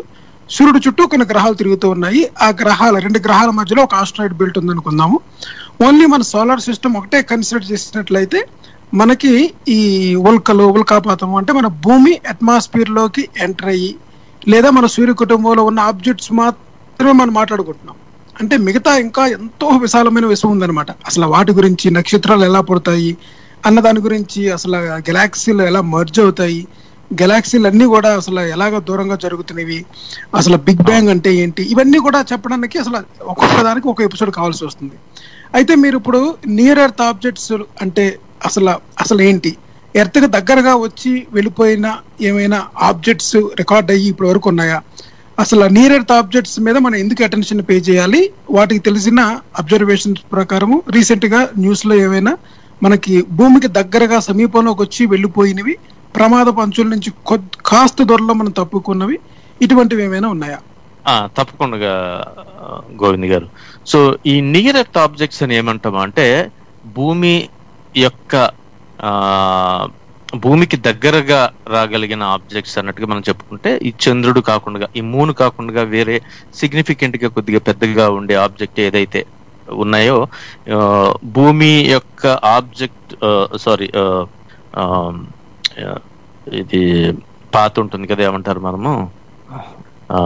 సూర్యుడు చుట్టూ కొన్ని గ్రహాలు తిరుగుతూ ఉన్నాయి ఆ గ్రహాల రెండు గ్రహాల మధ్యలో ఒక ఆస్ట్రాయిడ్ బెల్ట్ ఉందనుకుందాము ఓన్లీ మన సోలార్ సిస్టమ్ ఒకటే కన్సిడర్ చేసినట్లయితే మనకి ఈ ఉల్కలు ఉల్కాపాతం అంటే మన భూమి అట్మాస్ఫియర్ లోకి ఎంటర్ అయ్యి లేదా మన సూర్య కుటుంబంలో ఉన్న ఆబ్జెక్ట్స్ మాత్రమే మనం మాట్లాడుకుంటున్నాం అంటే మిగతా ఇంకా ఎంతో విశాలమైన విషయం ఉందన్నమాట అసలు వాటి గురించి నక్షత్రాలు ఎలా పుడతాయి అన్న దాని గురించి అసలు గెలాక్సీలు ఎలా మర్జ్ అవుతాయి గెలాక్సీలు అన్ని కూడా అసలు ఎలాగ దూరంగా జరుగుతున్నవి అసలు బిగ్ బ్యాంగ్ అంటే ఏంటి ఇవన్నీ కూడా చెప్పడానికి అసలు ఒక్కొక్క దానికి ఒక ఎపిసోడ్ కావాల్సి వస్తుంది అయితే మీరు ఇప్పుడు నియర్ ఎర్త్ ఆబ్జెక్ట్స్ అంటే అసలు అసలు ఏంటి ఎర్త్కి దగ్గరగా వచ్చి వెళ్ళిపోయిన ఏమైనా ఆబ్జెక్ట్స్ రికార్డ్ అయ్యి ఇప్పటి వరకు ఉన్నాయా అసలు నియర్ ఎర్త్ ఆబ్జెక్ట్స్ మీద మనం ఎందుకు అటెన్షన్ పే చేయాలి వాటికి తెలిసిన అబ్జర్వేషన్స్ ప్రకారము రీసెంట్ గా న్యూస్ లో ఏమైనా మనకి భూమికి దగ్గరగా సమీపంలోకి వచ్చి వెళ్ళిపోయినవి ప్రమాదపు అంచుల నుంచి కొద్ కాస్త దూరంలో మనం తప్పుకున్నవి ఇటువంటివి ఏమైనా ఉన్నాయా ఆ, తప్పకుండా ఆ, గోవింద్ గారు సో ఈ నియర్ ఎర్త్ ఆబ్జెక్ట్స్ అని ఏమంటామా అంటే భూమి యొక్క ఆ భూమికి దగ్గరగా రాగలిగిన ఆబ్జెక్ట్స్ అన్నట్టుగా మనం చెప్పుకుంటే ఈ చంద్రుడు కాకుండా ఈ మూన్ కాకుండా వేరే సిగ్నిఫికెంట్ గా కొద్దిగా పెద్దగా ఉండే ఆబ్జెక్ట్ ఏదైతే ఉన్నాయో ఆ, భూమి యొక్క ఆబ్జెక్ట్ సారీ ఇది పాత ఉంటుంది కదా ఏమంటారు మనము ఆ,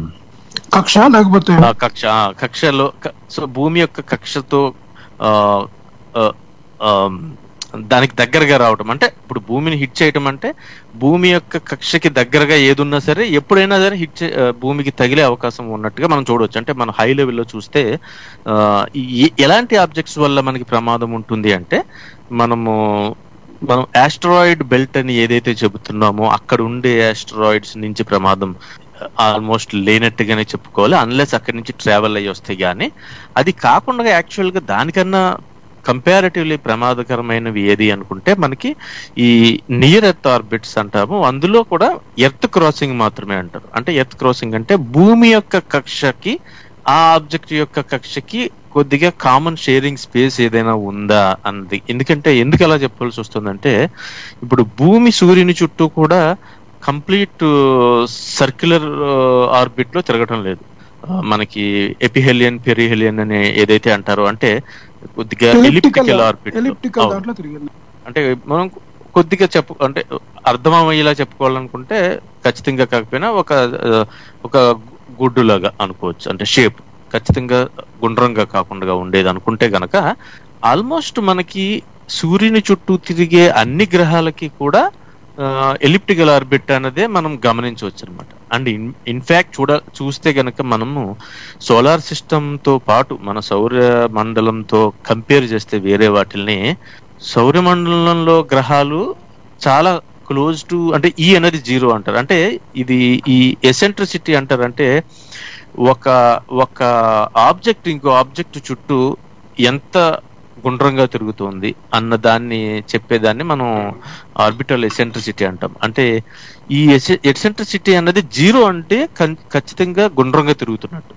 కక్ష లేకపోతే ఆ కక్ష ఆ కక్షలో క- సో భూమి యొక్క కక్షతో ఆ, ఆ, ఆమ్, దానికి దగ్గరగా రావటం అంటే ఇప్పుడు భూమిని హిట్ చేయటం అంటే భూమి యొక్క కక్షకి దగ్గరగా ఏదున్నా సరే ఎప్పుడైనా సరే హిట్ చే- ఆ, భూమికి తగిలే అవకాశం ఉన్నట్టుగా మనం చూడవచ్చు అంటే మనం హై లెవెల్లో చూస్తే ఆ, ఈ- ఎలాంటి ఆబ్జెక్ట్స్ వల్ల మనకి ప్రమాదం ఉంటుంది అంటే మనము మనం ఆస్ట్రాయిడ్ బెల్ట్ అని ఏదైతే చెబుతున్నామో అక్కడ ఉండే ఆస్ట్రాయిడ్స్ నుంచి ప్రమాదం ఆల్మోస్ట్ లేనట్టుగానే చెప్పుకోవాలి అన్లెస్ అక్కడి నుంచి ట్రావెల్ అయ్యి వస్తాయి కానీ అది కాకుండా యాక్చువల్ గా దానికన్నా కంపారిటివ్లీ ప్రమాదకరమైనవి ఏది అనుకుంటే మనకి ఈ నియర్ ఎర్త్ ఆర్బిట్స్ అంటాము అందులో కూడా ఎర్త్ క్రాసింగ్ మాత్రమే అంటారు అంటే ఎర్త్ క్రాసింగ్ అంటే భూమి యొక్క కక్షకి ఆ ఆబ్జెక్ట్ యొక్క కక్షకి కొద్దిగా కామన్ షేరింగ్ స్పేస్ ఏదైనా ఉందా అన్నది ఎందుకంటే ఎందుకు అలా చెప్పాల్సి వస్తుందంటే ఇప్పుడు భూమి సూర్యుని చుట్టూ కూడా కంప్లీట్ సర్క్యులర్ ఆర్బిట్ లో తిరగటం లేదు ఆ, మనకి ఎపిహెలియన్ పెరిహెలియన్ అనే ఏదైతే అంటారో అంటే కొద్దిగా ఎలిప్టికల్ ఆర్బిట్ ఎలిప్టికల్ దాంట్లో తిరిగింది అంటే మనం కొద్దిగా చెప్పు అంటే అర్థమయ్యేలా చెప్పుకోవాలనుకుంటే ఖచ్చితంగా కాకపోయినా ఒక ఆ, ఒక గుడ్డులాగా అనుకోవచ్చు అంటే షేప్ ఖచ్చితంగా గుండ్రంగా కాకుండా ఉండేది అనుకుంటే గనక ఆల్మోస్ట్ మనకి సూర్యుని చుట్టూ తిరిగే అన్ని గ్రహాలకి కూడా ఎలిప్టికల్ ఆర్బిట్ అన్నదే మనం గమనించవచ్చు అనమాట అండ్ ఇన్ఫాక్ట్ చూడ చూస్తే గనక మనము సోలార్ సిస్టమ్ తో పాటు మన సౌర మండలంతో కంపేర్ చేస్తే వేరే వాటిల్ని సౌరమండలంలో గ్రహాలు చాలా క్లోజ్ టు అంటే ఈ అనేది జీరో అంటారు అంటే ఇది ఈ ఎసెంట్రిసిటీ అంటారు అంటే ఒక ఒక ఆబ్జెక్ట్ ఇంకో ఆబ్జెక్ట్ చుట్టూ ఎంత గుండ్రంగా తిరుగుతుంది అన్న దాన్ని చెప్పేదాన్ని మనం ఆర్బిటల్ ఎసెంట్రిసిటీ అంటాం అంటే ఈ ఎసెంట్రిసిటీ అన్నది జీరో అంటే కన్- ఖచ్చితంగా గుండ్రంగా తిరుగుతున్నట్టు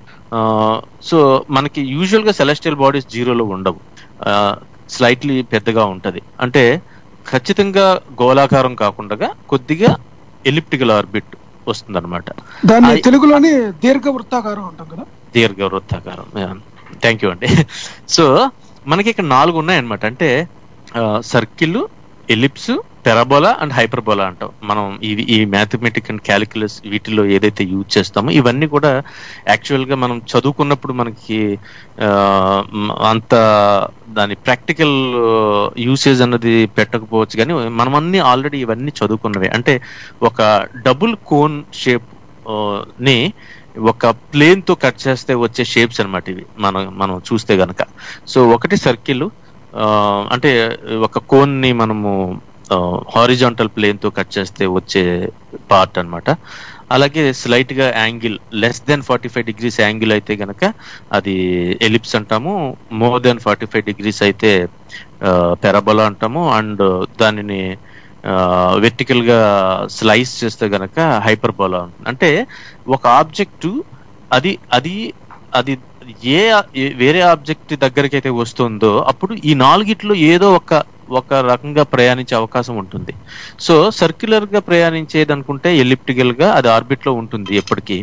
సో మనకి యూజువల్ గా సెలెస్టియల్ బాడీస్ జీరోలో ఉండవు స్లైట్లీ పెద్దగా ఉంటది అంటే ఖచ్చితంగా గోళాకారం కాకుండా కొద్దిగా ఎలిప్టికల్ ఆర్బిట్ వస్తుందన్నమాట దాన్ని I- తెలుగులోని దీర్ఘ వృత్తాకారం అంటాం కదా దీర్ఘ వృత్తాకారం థ్యాంక్ యూ అండి సో మనకి ఇక్కడ నాలుగు ఉన్నాయన్నమాట అంటే circle ellipse parabola and hyperbola అంటాం మనం ఇవి ఈ మ్యాథమెటిక్ అండ్ క్యాలిక్యులస్ వీటిలో ఏదైతే యూజ్ చేస్తామో ఇవన్నీ కూడా యాక్చువల్ గా మనం చదువుకున్నప్పుడు మనకి ఆ, మ- అంత దాని ప్రాక్టికల్ యూసేజ్ అన్నది పెట్టకపోవచ్చు కానీ మనం అన్ని ఆల్రెడీ ఇవన్నీ చదువుకున్నవే అంటే ఒక డబుల్ కోన్ షేప్ ని ఒక ప్లేన్ తో కట్ చేస్తే వచ్చే షేప్స్ అన్నమాట ఇవి మనం మనం చూస్తే గనక సో ఒకటి సర్కిల్ అంటే ఒక కోన్ ని మనము హారిజాంటల్ ప్లేన్ తో కట్ చేస్తే వచ్చే పార్ట్ అన్నమాట అలాగే స్లైట్ గా angle less than forty five degrees angle అయితే గనక అది ఎలిప్స్ అంటాము more than forty five degrees అయితే పెరాబోలా అంటాము అండ్ దానిని వెర్టికల్ గా స్లైస్ చేస్తే గనక హైపర్బోలా ఉంటుంది అంటే ఒక ఆబ్జెక్ట్ అది అది అది ఏ ఏ- వేరే ఆబ్జెక్ట్ దగ్గరికి అయితే వస్తుందో అప్పుడు ఈ నాలుగిట్లో ఏదో ఒక ఒక రకంగా ప్రయాణించే అవకాశం ఉంటుంది సో సర్క్యులర్ గా ప్రయాణించేది అనుకుంటే ఎలిప్టికల్ గా అది ఆర్బిట్ లో ఉంటుంది ఎప్పటికీ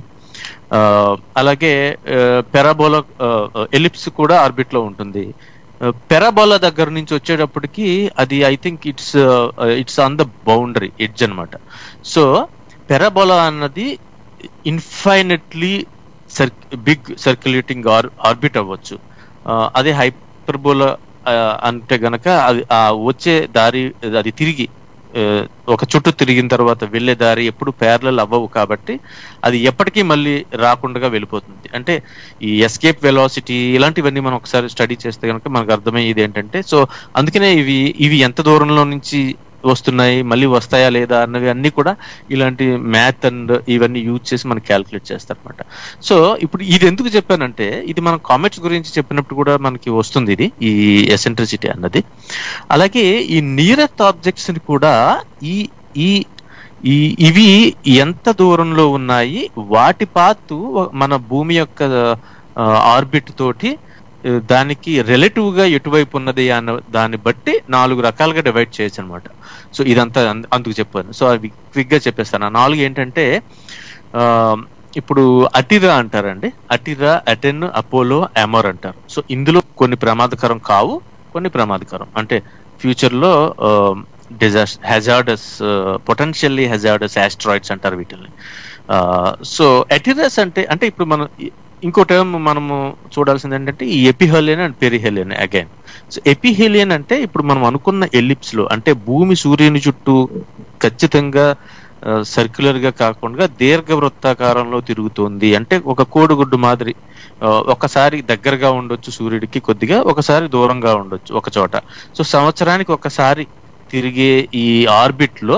ఆ, అలాగే పెరాబోలా ఎలిప్స్ కూడా ఆర్బిట్ లో ఉంటుంది పెరాబోలా దగ్గర నుంచి వచ్చేటప్పటికి అది I think it's it's on the boundary edge అన్నమాట సో పెరాబోలా అన్నది infinitely sir big circulating or orbit అవ్వచ్చు ఆ, అదే హైపర్బోలా ఆ, అంటే గనక అది ఆ వచ్చే దారి అది తిరిగి ఆ, ఒక చుట్టూ తిరిగిన తర్వాత వెళ్ళే దారి ఎప్పుడు ప్యారలల్ అవ్వవు కాబట్టి అది ఎప్పటికీ మళ్ళీ రాకుండా వెళ్ళిపోతుంది అంటే ఈ ఎస్కేప్ వెలాసిటీ ఇలాంటివన్నీ మనం ఒకసారి స్టడీ చేస్తే కనుక మనకు అర్థమయ్యేది ఏంటంటే సో అందుకనే ఇవి ఇవి ఎంత దూరంలో నుంచి వస్తున్నాయి మళ్ళీ వస్తాయా లేదా అన్నవి అన్ని కూడా ఇలాంటి మ్యాథ్ అండ్ ఇవన్నీ యూజ్ చేసి మనం క్యాల్కులేట్ చేస్తారనమాట సో ఇప్పుడు ఇది ఎందుకు చెప్పానంటే ఇది మనం కామెట్స్ గురించి చెప్పినప్పుడు కూడా మనకి వస్తుంది ఇది ఈ ఎసెంట్రిసిటీ అన్నది అలాగే ఈ నియరెస్ట్ ఆబ్జెక్ట్స్ ని కూడా ఈ ఈ ఈ ఇవి ఎంత దూరంలో ఉన్నాయి వాటి పాతు మన భూమి యొక్క ఆర్బిట్ తోటి ఆ, దానికి రిలేటివ్ గా ఎటువైపు ఉన్నది అన్న దాన్ని బట్టి నాలుగు రకాలుగా డివైడ్ చేయొచ్చు అనమాట సో ఇదంతా అంద- అందుకు చెప్పాను సో అవి క్విక్ గా చెప్పేస్తాను ఆ నాలుగు ఏంటంటే ఆ, ఇప్పుడు అటిరా అంటారండి అటిరా అటెన్ అపోలో అమోర్ అంటారు సో ఇందులో కొన్ని ప్రమాదకరం కావు కొన్ని ప్రమాదకరం అంటే ఫ్యూచర్ లో disaster hazardous potentially hazardous asteroids అంటారు వీటిని సో ఎటిరస్ అంటే అంటే ఇప్పుడు మనం ఇ- ఇంకో టర్మ్ మనము చూడాల్సింది ఏంటంటే ఈ aphelion and perihelion again so aphelion అంటే ఇప్పుడు మనం అనుకున్న ఎలిప్స్ లో అంటే భూమి సూర్యుని చుట్టూ ఖచ్చితంగా సర్క్యులర్ గా కాకుండా దీర్ఘ వృత్తాకారంలో తిరుగుతోంది అంటే ఒక కోడిగుడ్డు మాదిరి ఆ, ఒకసారి దగ్గరగా ఉండొచ్చు సూర్యుడికి కొద్దిగా ఒకసారి దూరంగా ఉండొచ్చు ఒక చోట సో సంవత్సరానికి ఒకసారి తిరిగే ఈ ఆర్బిట్ లో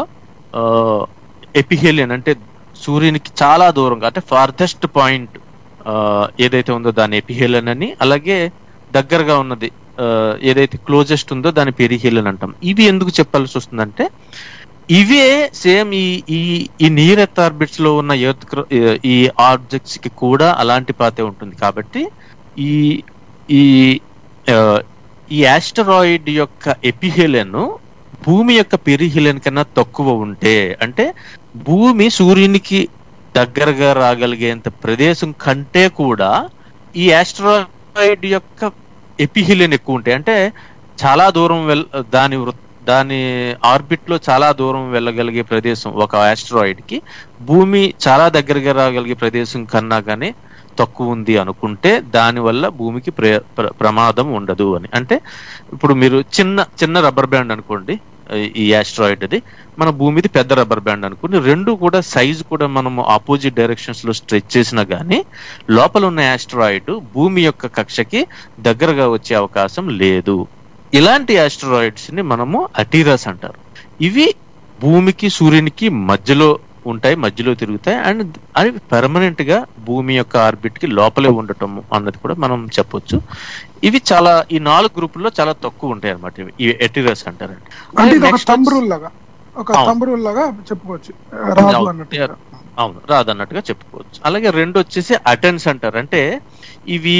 ఎపిహేలియన్ అంటే సూర్యునికి చాలా దూరంగా అంటే ఫార్దెస్ట్ పాయింట్ ఏదైతే ఉందో దాని ఎపిహేలియన్ అని అలాగే దగ్గరగా ఉన్నది ఆ, ఏదైతే క్లోజెస్ట్ ఉందో దాని పెరిహేలియన్ అంటాం ఇవి ఎందుకు చెప్పాల్సి వస్తుందంటే ఇవే సేమ్ ఈ ఈ ఈ నియర్ ఎర్త్ ఆర్బిట్స్ లో ఉన్న ఎర్త్ ఈ ఆబ్జెక్ట్స్ కి కూడా అలాంటి పాతే ఉంటుంది కాబట్టి ఈ ఈ ఆ, ఈ ఆస్టరాయిడ్ యొక్క ఎపిహెలెన్ భూమి యొక్క పెరిహెలెన్ కన్నా తక్కువ ఉంటే అంటే భూమి సూర్యునికి దగ్గరగా రాగలిగేంత ప్రదేశం కంటే కూడా ఈ ఆస్ట్రాయిడ్ యొక్క ఎపిహిలియన్ ఎక్కువ ఉంటాయి అంటే చాలా దూరం వెల్ దాని వృ- దాని ఆర్బిట్ లో చాలా దూరం వెళ్ళగలిగే ప్రదేశం ఒక ఆస్ట్రాయిడ్ కి భూమి చాలా దగ్గరగా రాగలిగే ప్రదేశం కన్నా కానీ తక్కువ ఉంది అనుకుంటే దానివల్ల భూమికి ప్ర- ప్ర- ప్రమాదం ఉండదు అని అంటే ఇప్పుడు మీరు చిన్న చిన్న రబ్బర్ బ్యాండ్ అనుకోండి ఈ ఆస్ట్రాయిడ్ అది మన భూమిది పెద్ద రబ్బర్ బ్యాండ్ అనుకుని రెండు కూడా సైజ్ కూడా మనం ఆపోజిట్ డైరెక్షన్స్ లో స్ట్రెచ్ చేసినా గానీ లోపల ఉన్న ఆస్ట్రాయిడ్ భూమి యొక్క కక్షకి దగ్గరగా వచ్చే అవకాశం లేదు ఇలాంటి ఆస్ట్రాయిడ్స్ ని మనము అటీరాస్ అంటారు ఇవి భూమికి సూర్యునికి మధ్యలో ఉంటాయి మధ్యలో తిరుగుతాయి అండ్ అవి పెర్మనెంట్ గా భూమి యొక్క ఆర్బిట్ కి లోపలే ఉండటం అన్నది కూడా మనం చెప్పొచ్చు ఇవి చాలా ఈ నాలుగు గ్రూపుల్లో చాలా తక్కువ ఉంటాయి అనమాట ఈ ఎటిరస్ అంటారండి అంటే ఇది ఒక Next థంబ్ రూల్ లాగా ఒక అవును. థంబ్ రూల్ లాగా చెప్పుకోవచ్చు రాదు అవును. అన్నట్టు అవును రాదన్నట్టుగా చెప్పుకోవచ్చు అలాగే రెండు వచ్చేసి అటెన్స్ అంటారు అంటే ఇవి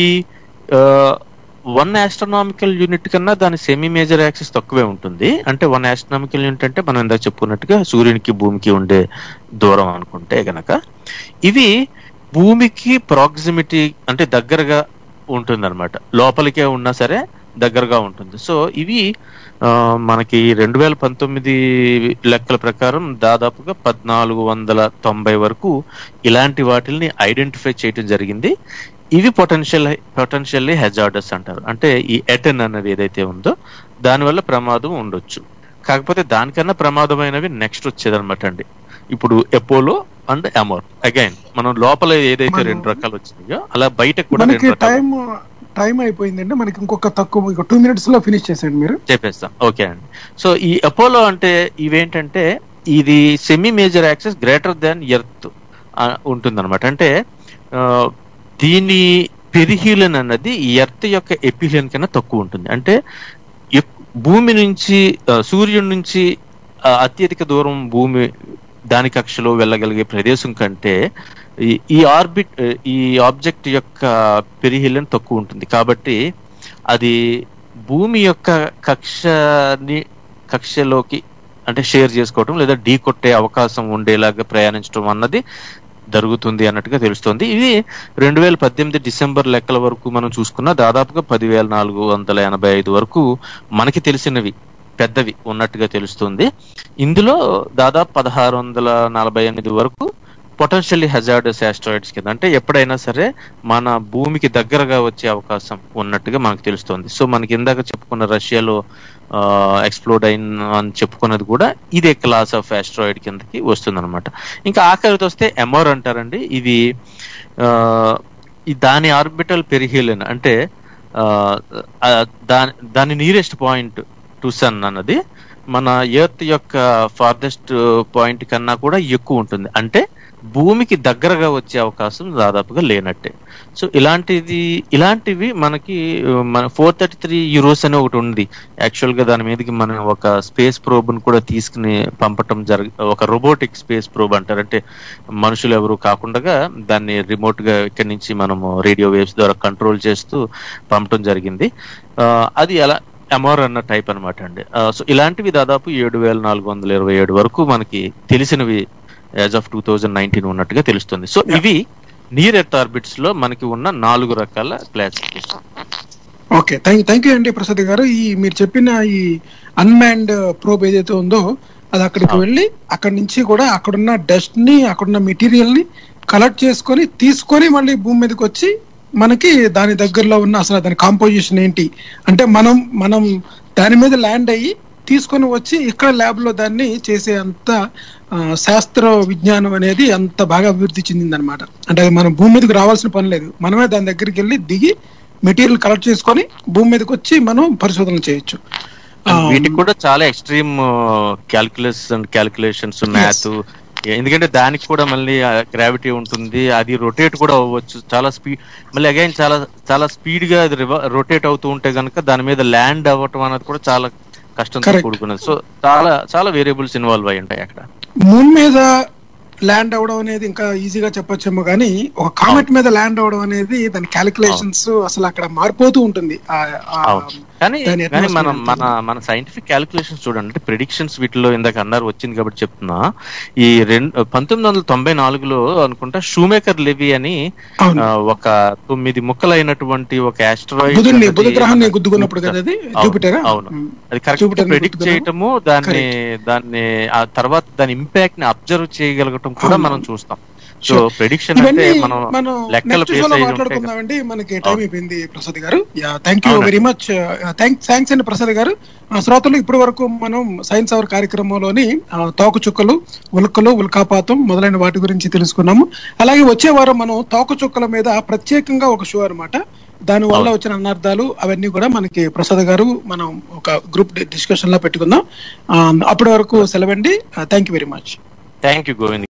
వన్ ఆస్ట్రోనామికల్ యూనిట్ కన్నా దాని సెమీ మేజర్ యాక్సిస్ తక్కువే ఉంటుంది అంటే వన్ ఆస్ట్రోనామికల్ యూనిట్ అంటే మనం ఇందాక చెప్పుకున్నట్టుగా సూర్యునికి భూమికి ఉండే దూరం అనుకుంటే గనక ఇవి భూమికి ప్రాక్సిమిటీ అంటే దగ్గరగా ఉంటుంది అనమాట లోపలికే ఉన్నా సరే దగ్గరగా ఉంటుంది సో ఇవి ఆ, మనకి రెండు వేల పంతొమ్మిది లెక్కల ప్రకారం దాదాపుగా పద్నాలుగు వందల తొంభై వరకు ఇలాంటి వాటిని ఐడెంటిఫై చేయడం జరిగింది ఇవి పొటెన్షియల్ పొటెన్షియల్లీ హెజార్డస్ అంటారు అంటే ఈ ఎటెన్ అనేది ఏదైతే ఉందో దానివల్ల ప్రమాదం ఉండొచ్చు కాకపోతే దానికన్నా ప్రమాదమైనవి నెక్స్ట్ వచ్చేదన్నమాట అండి ఇప్పుడు ఎపోలో అండ్ అమోర్ అగైన్ మనం లోపల ఏదైతే మనం- రెండు రకాలు వచ్చినాయో అలా బయట కూడా మనకి రెండు రకాలు టైం టైం అయిపోయిందండి మనకి ఇంకొక తక్కువ ఒక టూ మినిట్స్ లో ఫినిష్ చేసేయండి మీరు చెప్పేస్తాం ఓకే అండి సో ఈ అపోలో అంటే ఇవేంటంటే ఇది semi major axis greater than Earth ఉంటుంది అనమాట అంటే ఆ, దీని పెరిహీలన్ అన్నది ఎర్త్ యొక్క ఎపిలియన్ కన్నా తక్కువ ఉంటుంది అంటే ఎక్- భూమి నుంచి ఆ, సూర్యుడి నుంచి ఆ, అత్యధిక దూరం భూమి దాని కక్షలో వెళ్ళగలిగే ప్రదేశం కంటే ఈ- ఈ ఆర్బిట్ ఈ ఆబ్జెక్ట్ యొక్క పెరిహిలన్ తక్కువ ఉంటుంది కాబట్టి అది భూమి యొక్క కక్షని కక్షలోకి అంటే షేర్ చేసుకోవటం లేదా ఢీ కొట్టే అవకాశం ఉండేలాగా ప్రయాణించడం అన్నది జరుగుతుంది అన్నట్టుగా తెలుస్తోంది ఇది రెండు వేల పద్దెనిమిది డిసెంబర్ లెక్కల వరకు మనం చూసుకున్న దాదాపుగా పదివేల నాలుగు వందల ఎనభై ఐదు వరకు మనకి తెలిసినవి పెద్దవి ఉన్నట్టుగా తెలుస్తుంది ఇందులో దాదాపు పదహారు వందల నలభై ఎనిమిది వరకు పొటెన్షియల్లీ హజార్డస్ ఆస్ట్రాయిడ్స్ కింద అంటే ఎప్పుడైనా సరే మన భూమికి దగ్గరగా వచ్చే అవకాశం ఉన్నట్టుగా మనకు తెలుస్తుంది సో మనకి ఇందాక చెప్పుకున్న రష్యాలో ఎక్స్ప్లోడ్ అయిన అని చెప్పుకున్నది కూడా ఇదే క్లాస్ ఆఫ్ ఆస్ట్రాయిడ్ కిందకి వస్తుంది ఇంకా ఆఖరితో వస్తే ఎమోర్ అంటారండి ఇది ఆ, ఈ దాని ఆర్బిటల్ పెరిహీలన్ అంటే ఆ, ఆ, దాని దాని నియరెస్ట్ పాయింట్ టు సన్ అన్నది మన ఎర్త్ యొక్క ఫార్దెస్ట్ పాయింట్ కన్నా కూడా ఎక్కువ ఉంటుంది అంటే భూమికి దగ్గరగా వచ్చే అవకాశం దాదాపుగా లేనట్టే సో ఇలాంటిది ఇలాంటివి మనకి ఆ, మన ఫోర్ థర్టీ త్రీ యూరోస్ అని ఒకటి ఉంది యాక్చువల్ గా దాని మీదకి మనం ఒక స్పేస్ ప్రోబ్ కూడా తీసుకుని పంపటం జరగ ఒక రోబోటిక్ స్పేస్ ప్రోబ్ అంటారు అంటే మనుషులు ఎవరు కాకుండా దాన్ని రిమోట్ గా ఇక్కడి నుంచి మనము రేడియో వేవ్స్ ద్వారా కంట్రోల్ చేస్తూ పంపటం జరిగింది ఆ, అది ఎలా ఎమోర్ అన్న టైప్ అనమాట అండి సో ఇలాంటివి దాదాపు ఏడు వేల నాలుగు వందల ఇరవై ఏడు వరకు మనకి తెలిసినవి as of two thousand nineteen ఉన్నట్టుగా తెలుస్తుంది సో ఇవి నియర్ ఎర్త్ ఆర్బిట్స్ లో మనకి ఉన్న నాలుగు రకాల classification okay thank thank you అండి ప్రసాద్ గారు ఈ మీరు చెప్పిన ఈ అన్మాన్డ్ ప్రోబ్ ఏదైతే ఉందో అది అక్కడికి అవును. వెళ్ళి అక్కడి నుంచి కూడా అక్కడున్న డస్ట్ ని అక్కడున్న మెటీరియల్ ని కలెక్ట్ చేసుకొని తీసుకొని మళ్ళీ భూమి మీదకి వచ్చి మనకి దాని దగ్గరలో ఉన్న అసలు దాని కాంపోజిషన్ ఏంటి అంటే మనం మనం దాని మీద ల్యాండ్ అయ్యి తీసుకొని వచ్చి ఇక్కడ ల్యాబ్ లో దాన్ని చేసే అంత ఆ, శాస్త్ర విజ్ఞానం అనేది అంత బాగా అభివృద్ధి చెందిందనమాట అంటే అది మనం భూమి మీదకి రావాల్సిన పని లేదు మనమే దాని దగ్గరికి వెళ్ళి దిగి మెటీరియల్ కలెక్ట్ చేసుకొని భూమి మీదకి వచ్చి మనం పరిశోధన చేయొచ్చు ఆ, వీటికి కూడా చాలా extreme calculus and calculations math ఎందుకంటే దానికి కూడా మళ్ళీ గ్రావిటీ ఉంటుంది అది రొటేట్ కూడా అవ్వచ్చు చాలా స్పీడ్ మళ్ళీ అగైన్ చాలా చాలా స్పీడ్ గా అది రొటేట్ అవుతూ ఉంటే గనుక దాని మీద ల్యాండ్ అవ్వటం అనేది కూడా చాలా కష్టంతో Correct. కూడుకున్నది సో చాలా చాలా వేరియబుల్స్ ఇన్వాల్వ్ అయి ఉంటాయి అక్కడ మూన్ మీద ల్యాండ్ అవడం అనేది ఇంకా ఈజీగా చెప్పొచ్చేమో కానీ ఒక కామెట్ మీద ల్యాండ్ అవడం అనేది దాని క్యాలిక్యులేషన్స్ అసలు అక్కడ మారిపోతూ ఉంటుంది ఆ- ఆ- అవును. కానీ దాని కానీ atmosphere మనం మన ఉంటుంది. మన సైంటిఫిక్ క్యాలిక్యులేషన్స్ చూడండి అంటే ప్రిడిక్షన్స్ వీటిలో ఇందాక అన్నారు వచ్చింది కాబట్టి చెప్తున్నా ఈ రెండు పంతొమ్మిది వందల తొంభై నాలుగులో అనుకుంటా షూమేకర్ లెవి అని అవును ఆ, ఒక తొమ్మిది ముక్కలైనటువంటి ఒక ఆస్ట్రాయిడ్ బుధుడిని బుధ గ్రహాన్ని గుద్దుకున్నప్పుడు కదా అది అవును, జూపిటరా అవును. ఉమ్. అది కరెక్ట్ Jupiter ని ప్రెడిక్ట్ గుర్తుకున్నాము. చేయటము దాన్ని దాన్ని ఆ తర్వాత దాని ఇంపాక్ట్ ని అబ్జర్వ్ చేయగలగటం కూడా అవును. మనం చూస్తాం సో Sure. ప్రెడిక్షన్ అంటే ఇవన్నీ మనం మనం లెక్కలు నెక్స్ట్ బేస్ షోలో అయ్యి ఉంటాయి మాట్లాడుకుందామండి మనకి టైం అవును. అయిపోయింది ప్రసాద్ గారు థ్యాంక్ యూ అవునండి. వెరీ మచ్ థ్యాంక్స్ అండి ప్రసాద్ గారు ఆ, శ్రోతలు ఇప్పటి వరకు మనం సైన్స్ అవర్ కార్యక్రమంలోని ఆ, తోక చుక్కలు ఉల్కలు ఉల్కాపాతం మొదలైన వాటి గురించి తెలుసుకున్నాము అలాగే వచ్చే వారం మనం తోక చుక్కల మీద ప్రత్యేకంగా ఒక షో అన్నమాట దాని వల్ల అవును. వచ్చిన అనార్థాలు అవన్నీ కూడా మనకి ప్రసాద్ గారు మనం ఒక గ్రూప్ డిస్కషన్ లో పెట్టుకుందాం ఆ, అప్పటి వరకు సెలవండి thank you very much thank you Govind